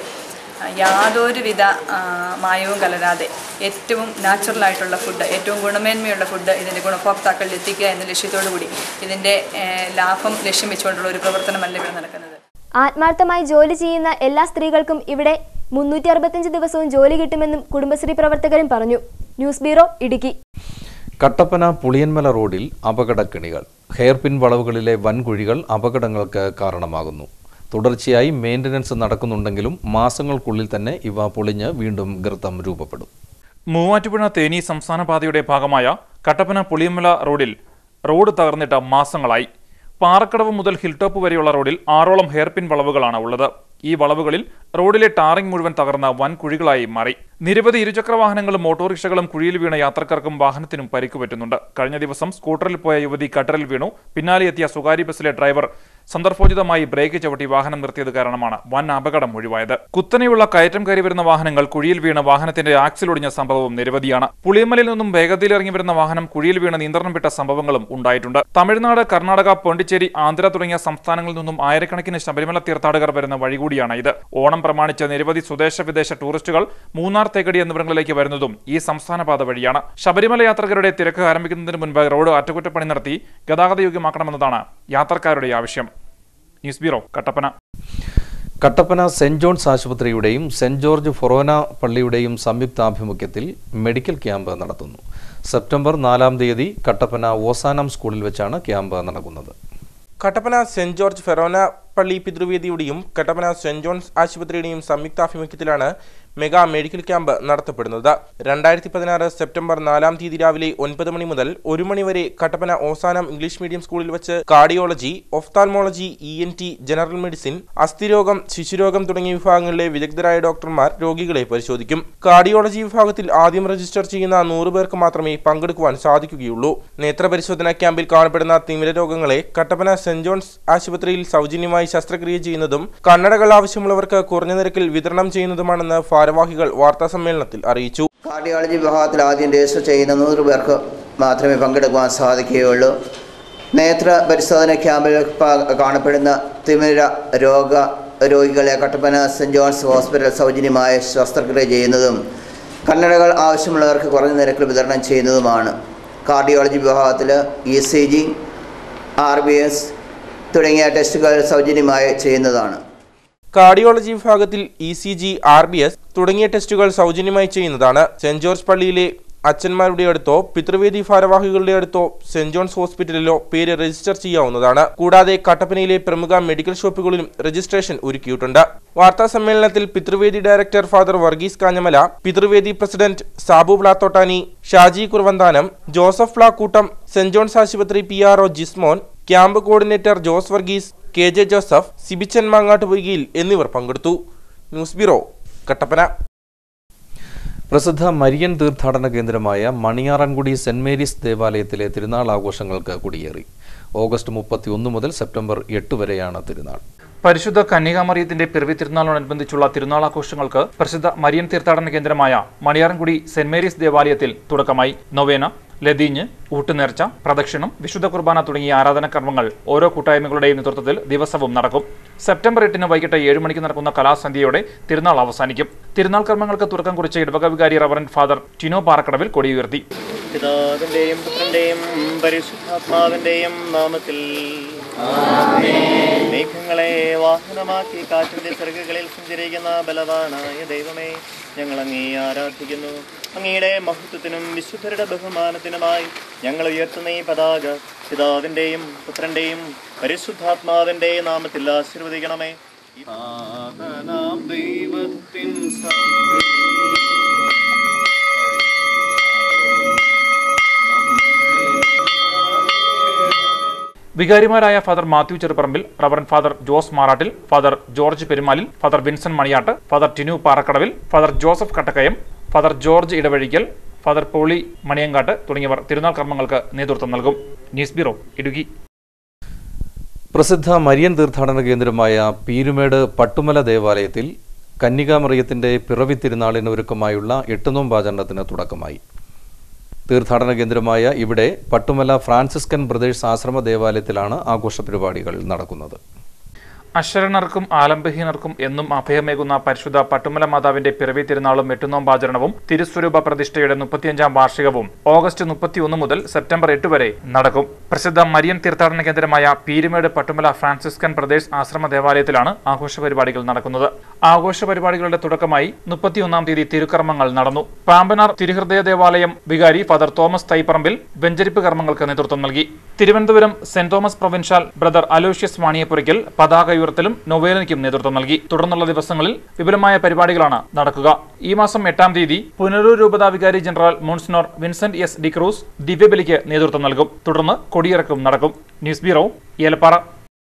യാതൊരുവിധ ആ, മായവും കലരാതെ ഏറ്റവും നാച്ചുറലായിട്ടുള്ള ഫുഡ് ഏറ്റവും ഗുണമേന്മയുള്ള ഫുഡ് ഇതിൻ്റെ ഗുണഭോക്താക്കളിൽ എത്തിക്കുക എന്ന ലക്ഷ്യത്തോടു കൂടി ഇതിൻ്റെ ഏഹ്, ലാഭം ലക്ഷ്യം വെച്ചുകൊണ്ടുള്ള ഒരു പ്രവർത്തനമല്ല ഇവിടെ നടക്കുന്നത് ആത്മാർത്ഥമായി ജോലി ചെയ്യുന്ന എല്ലാ സ്ത്രീകൾക്കും ഇവിടെ മുന്നൂറ്റി അറുപത്തഞ്ച് ദിവസവും ജോലി കിട്ടുമെന്നും കുടുംബശ്രീ പ്രവർത്തകരും പറഞ്ഞു ന്യൂസ് ബ്യൂറോ ഇടുക്കി കട്ടപ്പന പുളിയന്മല റോഡിൽ അപകടക്കെണികൾ ഹെയർപിൻ വളവുകളിലെ വൻകുഴികൾ അപകടങ്ങൾക്ക് കാരണമാകുന്നു തുടർച്ചയായി മെയിൻ്റനൻസ് നടക്കുന്നുണ്ടെങ്കിലും മാസങ്ങൾക്കുള്ളിൽ തന്നെ ഇവ പൊളിഞ്ഞ് വീണ്ടും ഗർത്തം രൂപപ്പെടും മൂവാറ്റുപുഴ തേനി സംസ്ഥാന പാതയുടെ ഭാഗമായ കട്ടപ്പന പുളിയമ്മല റോഡിൽ റോഡ് തകർന്നിട്ട് മാസങ്ങളായി പാറക്കടവ് മുതൽ ഹിൽ ടോപ്പ് വരെയുള്ള റോഡിൽ ആറോളം ഹെയർപിൻ വളവുകളാണ് ഉള്ളത് ഈ വളവുകളിൽ റോഡിലെ ടാറിംഗ് മുഴുവൻ തകർന്ന വൻ കുഴികളായി മാറി നിരവധി ഇരുചക്ര വാഹനങ്ങളും ഓട്ടോറിക്ഷകളും കുഴിയിൽ വീണ യാത്രക്കാർക്കും വാഹനത്തിനും പരിക്ക് പറ്റുന്നുണ്ട് കഴിഞ്ഞ ദിവസം സ്കൂട്ടറിൽ പോയ യുവതി കട്ടറിൽ വീണു പിന്നാലെ എത്തിയ സ്വകാര്യ ബസ്സിലെ ഡ്രൈവർ സന്ദർഭോചിതമായി ബ്രേക്ക് ചവിട്ടി വാഹനം നിർത്തിയത് കാരണമാണ് വൻ അപകടം ഒഴിവായത് കുത്തനെയുള്ള കയറ്റം കയറി വരുന്ന വാഹനങ്ങൾ കുഴിയിൽ വീണ് വാഹനത്തിന്റെ ആക്സിൽ ഒടിഞ്ഞ സംഭവവും നിരവധിയാണ് പുളിയമലയിൽ നിന്നും വേഗതയിൽ ഇറങ്ങി വരുന്ന വാഹനം കുഴിയിൽ വീണ് നിയന്ത്രണം വിട്ട സംഭവങ്ങളും ഉണ്ടായിട്ടുണ്ട് തമിഴ്നാട് കർണാടക പോണ്ടിച്ചേരി ആന്ധ്ര തുടങ്ങിയ സംസ്ഥാനങ്ങളിൽ നിന്നും ആയിരക്കണക്കിന് ശബരിമല തീർത്ഥാടകർ വരുന്ന വഴി കൂടിയാണ് ഇത് ഓണം പ്രമാണിച്ച് നിരവധി സ്വദേശ വിദേശ ടൂറിസ്റ്റുകൾ മൂന്നാർ തേക്കടി എന്നിവിടങ്ങളിലേക്ക് വരുന്നതും ഈ സംസ്ഥാന പാത വഴിയാണ് ശബരിമല യാത്രികരുടെ തിരക്ക് ആരംഭിക്കുന്നതിന് മുൻപ് റോഡ് അറ്റകുറ്റപ്പണി നടത്തി ഗതാഗതയോഗ്യമാക്കണമെന്നതാണ് യാത്രക്കാരുടെ ആവശ്യം news bureau Kattappana Kattappana saint John's ആശുപത്രിയുടെയും സെന്റ് ജോർജ് ഫൊറോന പള്ളിയുടെയും സംയുക്താഭിമുഖ്യത്തിൽ മെഡിക്കൽ ക്യാമ്പ് നടത്തുന്നു സെപ്റ്റംബർ നാലാം തീയതി കട്ടപ്പന ഓസാനം സ്കൂളിൽ വെച്ചാണ് ക്യാമ്പ് നടക്കുന്നത് കട്ടപ്പന സെന്റ് ജോർജ് ഫെറോന പള്ളി പിതൃവേദിയുടെയും കട്ടപ്പന സെന്റ് ജോൺസ് ആശുപത്രിയുടെയും സംയുക്താഭിമുഖ്യത്തിലാണ് മെഗാ മെഡിക്കൽ ക്യാമ്പ് നടത്തപ്പെടുന്നത് രണ്ടായിരത്തി പതിനാറ് സെപ്റ്റംബർ നാലാം തീയതി രാവിലെ ഒൻപത് മണി മുതൽ ഒരു മണി വരെ കട്ടപ്പന ഓസാനം ഇംഗ്ലീഷ് മീഡിയം സ്കൂളിൽ വെച്ച് cardiology ophthalmology E N T general medicine അസ്ഥിരോഗം ശിശുരോഗം തുടങ്ങിയ വിഭാഗങ്ങളിലെ വിദഗ്ധരായ ഡോക്ടർമാർ രോഗികളെ പരിശോധിക്കും കാർഡിയോളജി വിഭാഗത്തിൽ ആദ്യം രജിസ്റ്റർ ചെയ്യുന്ന നൂറ് പേർക്ക് മാത്രമേ പങ്കെടുക്കുവാൻ സാധിക്കുകയുള്ളൂ നേത്രപരിശോധനാ ക്യാമ്പിൽ കാണപ്പെടുന്ന തിമിര രോഗങ്ങളെ കട്ടപ്പന സെന്റ് ജോൺസ് ആശുപത്രിയിൽ സൗജന്യമായി ശസ്ത്രക്രിയ ചെയ്യുന്നതും കണ്ണടകൾ ആവശ്യമുള്ളവർക്ക് കുറഞ്ഞ നിരക്കിൽ വിതരണം ചെയ്യുന്നതുമാണെന്ന് ഭാരവാഹികൾ വാർത്താസമ്മേളനത്തിൽ അറിയിച്ചു കാർഡിയോളജി വിഭാഗത്തിൽ ആദ്യം രജിസ്റ്റർ ചെയ്യുന്ന നൂറ് പേർക്ക് മാത്രമേ പങ്കെടുക്കുവാൻ സാധിക്കുകയുള്ളൂ നേത്ര പരിശോധന ക്യാമ്പിൽ പ- കാണപ്പെടുന്ന തിമിര രോഗ രോഗികളെ കട്ടപ്പന സെൻറ് ജോൺസ് ഹോസ്പിറ്റൽ സൗജന്യമായ ശസ്ത്രക്രിയ ചെയ്യുന്നതും കണ്ണടകൾ ആവശ്യമുള്ളവർക്ക് കുറഞ്ഞ നിരക്കിൽ വിതരണം ചെയ്യുന്നതുമാണ് കാർഡിയോളജി വിഭാഗത്തിൽ E C G R B S തുടങ്ങിയ ടെസ്റ്റുകൾ സൗജന്യമായി ചെയ്യുന്നതാണ് കാർഡിയോളജി വിഭാഗത്തിൽ E C G R B S തുടങ്ങിയ ടെസ്റ്റുകൾ സൗജന്യമായി ചെയ്യുന്നതാണ് സെന്റ് ജോർജ് പള്ളിയിലെ അച്ഛന്മാരുടെ അടുത്തോ പിതൃവേദി ഭാരവാഹികളുടെ അടുത്തോ സെന്റ് ജോൺസ് ഹോസ്പിറ്റലിലോ പേര് രജിസ്റ്റർ ചെയ്യാവുന്നതാണ് കൂടാതെ കട്ടപ്പനയിലെ പ്രമുഖ മെഡിക്കൽ ഷോപ്പുകളിലും രജിസ്ട്രേഷൻ ഒരുക്കിയിട്ടുണ്ട് വാർത്താ സമ്മേളനത്തിൽ Pithruvedi director father Varghese Kanjamala Pithruvedi president Sabu Plathottani Shaji Kurvanthanam Joseph Plakkoottam saint John's ആശുപത്രി P R O Jismon camp coordinator Jose Varghese K J Joseph Sibichan Mangattu Poykayil എന്നിവർ പങ്കെടുത്തു ന്യൂസ് ബ്യൂറോ കട്ടപ്പന പ്രസിദ്ധ മരിയൻ തീർത്ഥാടന കേന്ദ്രമായ മണിയാറൻകുടി സെന്റ് മേരീസ് ദേവാലയത്തിലെ തിരുനാൾ ആഘോഷങ്ങൾക്ക് കൊടിയേറി ഓഗസ്റ്റ് മുപ്പത്തി ഒന്ന് മുതൽ സെപ്റ്റംബർ എട്ട് വരെയാണ് തിരുനാൾ പരിശുദ്ധ കന്യകാമറിയത്തിന്റെ പിറവി തിരുനാളിനോടനുബന്ധിച്ചുള്ള തിരുനാളാഘോഷങ്ങൾക്ക് പ്രസിദ്ധ മരിയൻ തീർത്ഥാടന കേന്ദ്രമായ മണിയാറൻകുടി സെന്റ് മേരീസ് ദേവാലയത്തിൽ തുടക്കമായി നൊവേന ലതീഞ്ഞ് ഊട്ടുനേർച്ച പ്രദക്ഷിണം വിശുദ്ധ കുർബാന തുടങ്ങിയ ആരാധനാകർമ്മങ്ങൾ ഓരോ കൂട്ടായ്മകളുടെയും നേതൃത്വത്തിൽ ദിവസവും നടക്കും സെപ്റ്റംബർ എട്ടിന് വൈകിട്ട് ഏഴ് മണിക്ക് നടക്കുന്ന കലാസന്ധ്യയോടെ തിരുനാൾ അവസാനിക്കും തിരുനാൾ കർമ്മങ്ങൾക്ക് തുടക്കം കുറിച്ച ഇടവക വികാരി റവറൻ ഫാദർ ടിനോ പാറക്കടവിൽ കൊടിയുയർത്തി പിതാവിന്റെയും പുത്രന്റെയും പരിശുദ്ധാത്മാവിന്റെയും നാമത്തിൽ മേഘങ്ങളെ വാഹനമാക്കി കാറ്റിന്റെ ചെറുകുകളിൽ സഞ്ചരിക്കുന്ന ബലവാനായ ദൈവമേ ഞങ്ങൾ അങ്ങേ ആരാധിക്കുന്നു അങ്ങയുടെ മഹത്വത്തിനും വിശുദ്ധരുടെ ബഹുമാനത്തിനുമായി ഞങ്ങൾ ഉയർത്തുന്ന ഈ പതാക പിതാവിന്റെയും പുത്രന്റെയും പരിശുദ്ധാത്മാവിന്റെ നാമത്തിൽ ആശീർവദിക്കണമേ നാം ദൈവത്തിൻ വികാരിമാരായ father Mathew Cheruparambil reverend father Jose Marattil father George Perumalil father Vincent Maniyattu father Tinu Parakkadavil father Joseph Kattakkayam father George Edavazhikkal father Poly Maniyankattu തുടങ്ങിയവർ തിരുനാൾ കർമ്മങ്ങൾക്ക് നേതൃത്വം നൽകും ന്യൂസ് ബ്യൂറോ ഇടുക്കി പ്രസിദ്ധ മരിയൻ തീർത്ഥാടന കേന്ദ്രമായ പീരുമേട് പട്ടുമല ദേവാലയത്തിൽ കന്യകാമറിയത്തിന്റെ പിറവി തിരുനാളിന് ഒരുക്കമായുള്ള എട്ടുനോമ്പാചരണത്തിന് തുടക്കമായി തീർത്ഥാടന കേന്ദ്രമായ ഇവിടെ പട്ടുമല ഫ്രാൻസിസ്കൻ ബ്രദേഴ്സ് ആശ്രമ ദേവാലയത്തിലാണ് ആഘോഷ പരിപാടികൾ നടക്കുന്നത് അശരണർക്കും ആലംബഹീനർക്കും എന്നും അഭയമേകുന്ന പരിശുദ്ധ പട്ടുമല മാതാവിന്റെ പിറവി തിരുനാളും എട്ടുനോമ്പാചരണവും തിരുസ്വരൂപ പ്രതിഷ്ഠയുടെ മുപ്പത്തിയഞ്ചാം വാർഷികവും ഓഗസ്റ്റ് മുപ്പത്തിയൊന്ന് മുതൽ സെപ്റ്റംബർ എട്ട് വരെ നടക്കും പ്രസിദ്ധ മരിയൻ തീർത്ഥാടന കേന്ദ്രമായ പീരുമേട് പട്ടുമല ഫ്രാൻസിസ്കൻ പ്രദേശ് ആശ്രമ ദേവാലയത്തിലാണ് ആഘോഷ പരിപാടികൾ നടക്കുന്നത് ആഘോഷ പരിപാടികളുടെ തുടക്കമായി മുപ്പത്തിയൊന്നാം തീയതി തിരുക്കർമ്മങ്ങൾ നടന്നു പാമ്പനാർ തിരുഹൃദയ ദേവാലയം വികാരി ഫാദർ തോമസ് തൈപ്പറമ്പിൽ വെഞ്ചരിപ്പ് കർമ്മങ്ങൾക്ക് നേതൃത്വം നൽകി Thiruvananthapuram saint Thomas provincial brother Aloysius Vaniyappurackal പതാക ഉയർത്തലും നൊവേലയ്ക്കും നേതൃത്വം നൽകി തുടർന്നുള്ള ദിവസങ്ങളിൽ വിപുലമായ പരിപാടികളാണ് നടക്കുക ഈ മാസം എട്ടാം തീയതി പുനലൂർ രൂപതാ വികാരി general monsignor Vincent S D'Cruz ദിവ്യബലിക്ക് നേതൃത്വം നൽകും തുടർന്ന് കൊടിയിറക്കും നടക്കും news bureau Elappara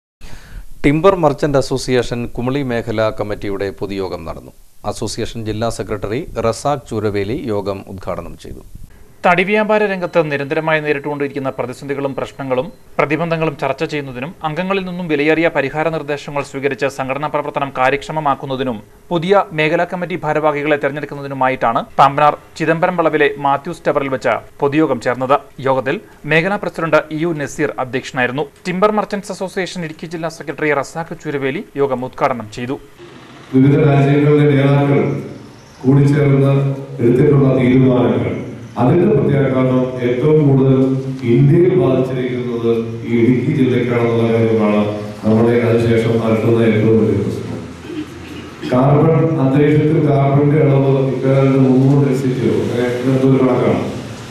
timber merchant association Kumily മേഖലാ കമ്മിറ്റിയുടെ പൊതുയോഗം നടന്നു അസോസിയേഷൻ ജില്ലാ സെക്രട്ടറി റസാഖ് ചൂരവേലി യോഗം ഉദ്ഘാടനം ചെയ്തു തടി വ്യാപാര രംഗത്ത് നിരന്തരമായി നേരിട്ടുകൊണ്ടിരിക്കുന്ന പ്രതിസന്ധികളും പ്രശ്നങ്ങളും പ്രതിബന്ധങ്ങളും ചർച്ച ചെയ്യുന്നതിനും അംഗങ്ങളിൽ നിന്നും വിലയേറിയ പരിഹാര നിർദ്ദേശങ്ങൾ സ്വീകരിച്ച് സംഘടനാ പ്രവർത്തനം കാര്യക്ഷമമാക്കുന്നതിനും പുതിയ മേഖലാ കമ്മിറ്റി ഭാരവാഹികളെ തെരഞ്ഞെടുക്കുന്നതിനുമായിട്ടാണ് പാമ്പനാർ ചിദംബരം വളവിലെ മാത്യൂസ് ടവറിൽ വെച്ച് പൊതുയോഗം ചേർന്നത് യോഗത്തിൽ മേഖലാ പ്രസിഡന്റ് ഇ യു നസീർ അധ്യക്ഷനായിരുന്നു ടിംബർ മർച്ചന്റ്സ് അസോസിയേഷൻ ഇടുക്കി ജില്ലാ സെക്രട്ടറി റസാഖ് ചുരുവേലി യോഗം ഉദ്ഘാടനം ചെയ്തു വിവിധ രാജ്യങ്ങളിലെ നേതാക്കൾ കൂടിച്ചേർന്ന് എടുത്തിട്ടുള്ള തീരുമാനങ്ങൾ അതിന്റെ പ്രത്യാഘാതം ഏറ്റവും കൂടുതൽ ഇന്ത്യയിൽ ബാധിച്ചിരിക്കുന്നത് ഈ ഇടുക്കി ജില്ലയ്ക്കാണെന്നുള്ള കാര്യമാണ് നമ്മുടെ അതിനുശേഷം അലട്ടുന്ന ഏറ്റവും വലിയ പ്രശ്നം കാർബൺ അന്തരീക്ഷത്തിൽ കാർബണിന്റെ അളവ് ഇക്കാലത്ത് മുന്നൂറ് ഡെസിറ്റിയോ അങ്ങനത്തെ ഒരു കണക്കാണ്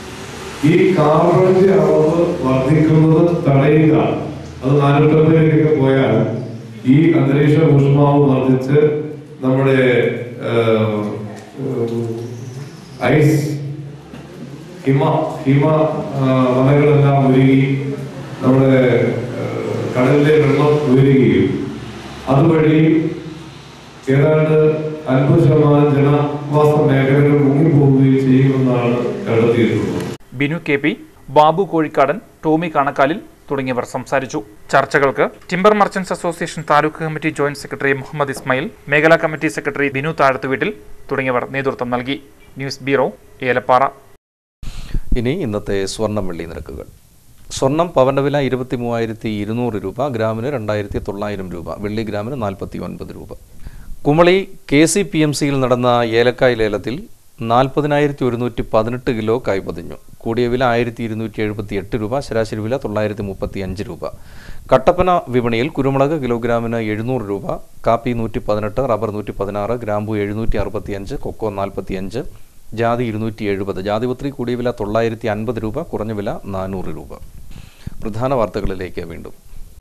ഈ കാർബണിന്റെ അളവ് വർദ്ധിക്കുന്നത് തടയുക അത് നാനൂറ്റമ്പതിലേക്കൊക്കെ പോയാൽ ഈ അന്തരീക്ഷ ഊഷ്മാവ് വർദ്ധിച്ച് നമ്മുടെ ഏഹ്, ഐസ് ഹിമ ഹിമ ആ, മലകളെല്ലാം ഉരുകി നമ്മുടെ ഏഹ്, കടലിലെ വെള്ളം ഉയരുകയും അതുവഴി ഏതാണ്ട് അൻപത് ശതമാനം ജനവാസ മേഖലകൾ മുങ്ങിപ്പോവുകയും ചെയ്യുമെന്നാണ് കണ്ടെത്തിയിട്ടുള്ളത് ബിനു കെ പി ബാബു കോഴിക്കാടൻ ടോമി കാണക്കാലിൽ തുടങ്ങിയവർ സംസാരിച്ചു ചർച്ചകൾക്ക് timber merchants association taluk committee joint secretary Muhammad Ismail മേഖലാ കമ്മിറ്റി സെക്രട്ടറി ബിനു താഴത്തുവീട്ടിൽ തുടങ്ങിയവർ നേതൃത്വം നൽകി ന്യൂസ് ബ്യൂറോ ഏലപ്പാറ ഇനി ഇന്നത്തെ സ്വർണം വെള്ളി നിരക്കുകൾ സ്വർണം പവന്റെ വില ഇരുപത്തി മൂവായിരത്തി ഇരുന്നൂറ് രൂപ ഗ്രാമിന് രണ്ടായിരത്തി തൊള്ളായിരം രൂപ വെള്ളി ഗ്രാമിന് നാൽപ്പത്തി ഒൻപത് രൂപ Kumily K C P M സിയിൽ നടന്ന ഏലക്കായ് ലേലത്തിൽ നാൽപ്പതിനായിരത്തി ഒരുന്നൂറ്റി പതിനെട്ട് കിലോ കൈപതിഞ്ഞു കൂടിയ വില ആയിരത്തി ഇരുന്നൂറ്റി എഴുപത്തി എട്ട് രൂപ ശരാശരി വില തൊള്ളായിരത്തി മുപ്പത്തി അഞ്ച് രൂപ കട്ടപ്പന വിപണിയിൽ കുരുമുളക് കിലോഗ്രാമിന് എഴുന്നൂറ് രൂപ കാപ്പി നൂറ്റി പതിനെട്ട് റബ്ബർ നൂറ്റി പതിനാറ് ഗ്രാമ്പു എഴുന്നൂറ്റി അറുപത്തി അഞ്ച് കൊക്കോ നാൽപ്പത്തി അഞ്ച് ജാതി ഇരുന്നൂറ്റി എഴുപത് ജാതിപത്രി കൂടിയ വില തൊള്ളായിരത്തി അൻപത് രൂപ കുറഞ്ഞ വില നാനൂറ് രൂപ പ്രധാന വാർത്തകളിലേക്ക് വീണ്ടും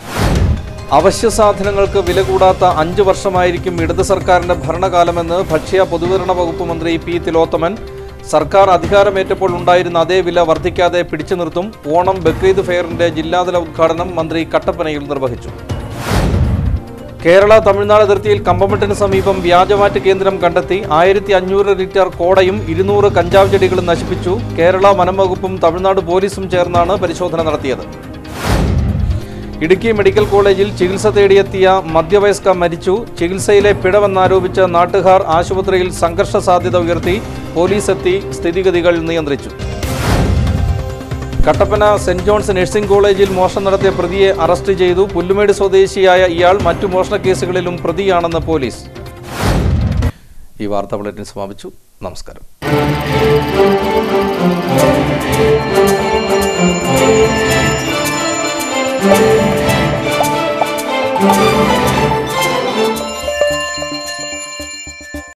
അവശ്യ സാധനങ്ങൾക്ക് വില കൂടാത്ത അഞ്ച് വർഷമായിരിക്കും ഇടത് സർക്കാരിന്റെ ഭരണകാലമെന്ന് ഭക്ഷ്യ പൊതുവിതരണ വകുപ്പ് മന്ത്രി പി തിലോത്തമൻ സർക്കാർ അധികാരമേറ്റപ്പോൾ ഉണ്ടായിരുന്ന അതേ വില വർദ്ധിക്കാതെ പിടിച്ചു നിർത്തും ഓണം ബക്രീദ് ഫെയറിന്റെ ജില്ലാതല ഉദ്ഘാടനം മന്ത്രി കട്ടപ്പനയിൽ നിർവഹിച്ചു കേരള തമിഴ്നാട് അതിർത്തിയിൽ കമ്പമെട്ടിന് സമീപം വ്യാജമാറ്റ് കേന്ദ്രം കണ്ടെത്തി ആയിരത്തി അഞ്ഞൂറ് ലിറ്റർ കോടയും ഇരുന്നൂറ് കഞ്ചാവ് ചെടികളും നശിപ്പിച്ചു കേരള വനം വകുപ്പും തമിഴ്നാട് പോലീസും ചേർന്നാണ് പരിശോധന നടത്തിയത് ഇടുക്കി മെഡിക്കൽ കോളേജിൽ ചികിത്സ തേടിയെത്തിയ മധ്യവയസ്ക മരിച്ചു ചികിത്സയിലെ പിഴവെന്നാരോപിച്ച് നാട്ടുകാർ ആശുപത്രിയിൽ സംഘർഷ സാധ്യത ഉയർത്തി പോലീസ് എത്തി സ്ഥിതിഗതികൾ നിയന്ത്രിച്ചു കട്ടപ്പന സെന്റ് ജോൺസ് നഴ്സിംഗ് കോളേജിൽ മോഷണം നടത്തിയ പ്രതിയെ അറസ്റ്റ് ചെയ്തു പുല്ലുമേട് സ്വദേശിയായ ഇയാൾ മറ്റു മോഷണ കേസുകളിലും പ്രതിയാണെന്ന് പോലീസ് ഈ വാർത്താ ബുള്ളറ്റിൻ സമാപിച്ചു നമസ്കാരം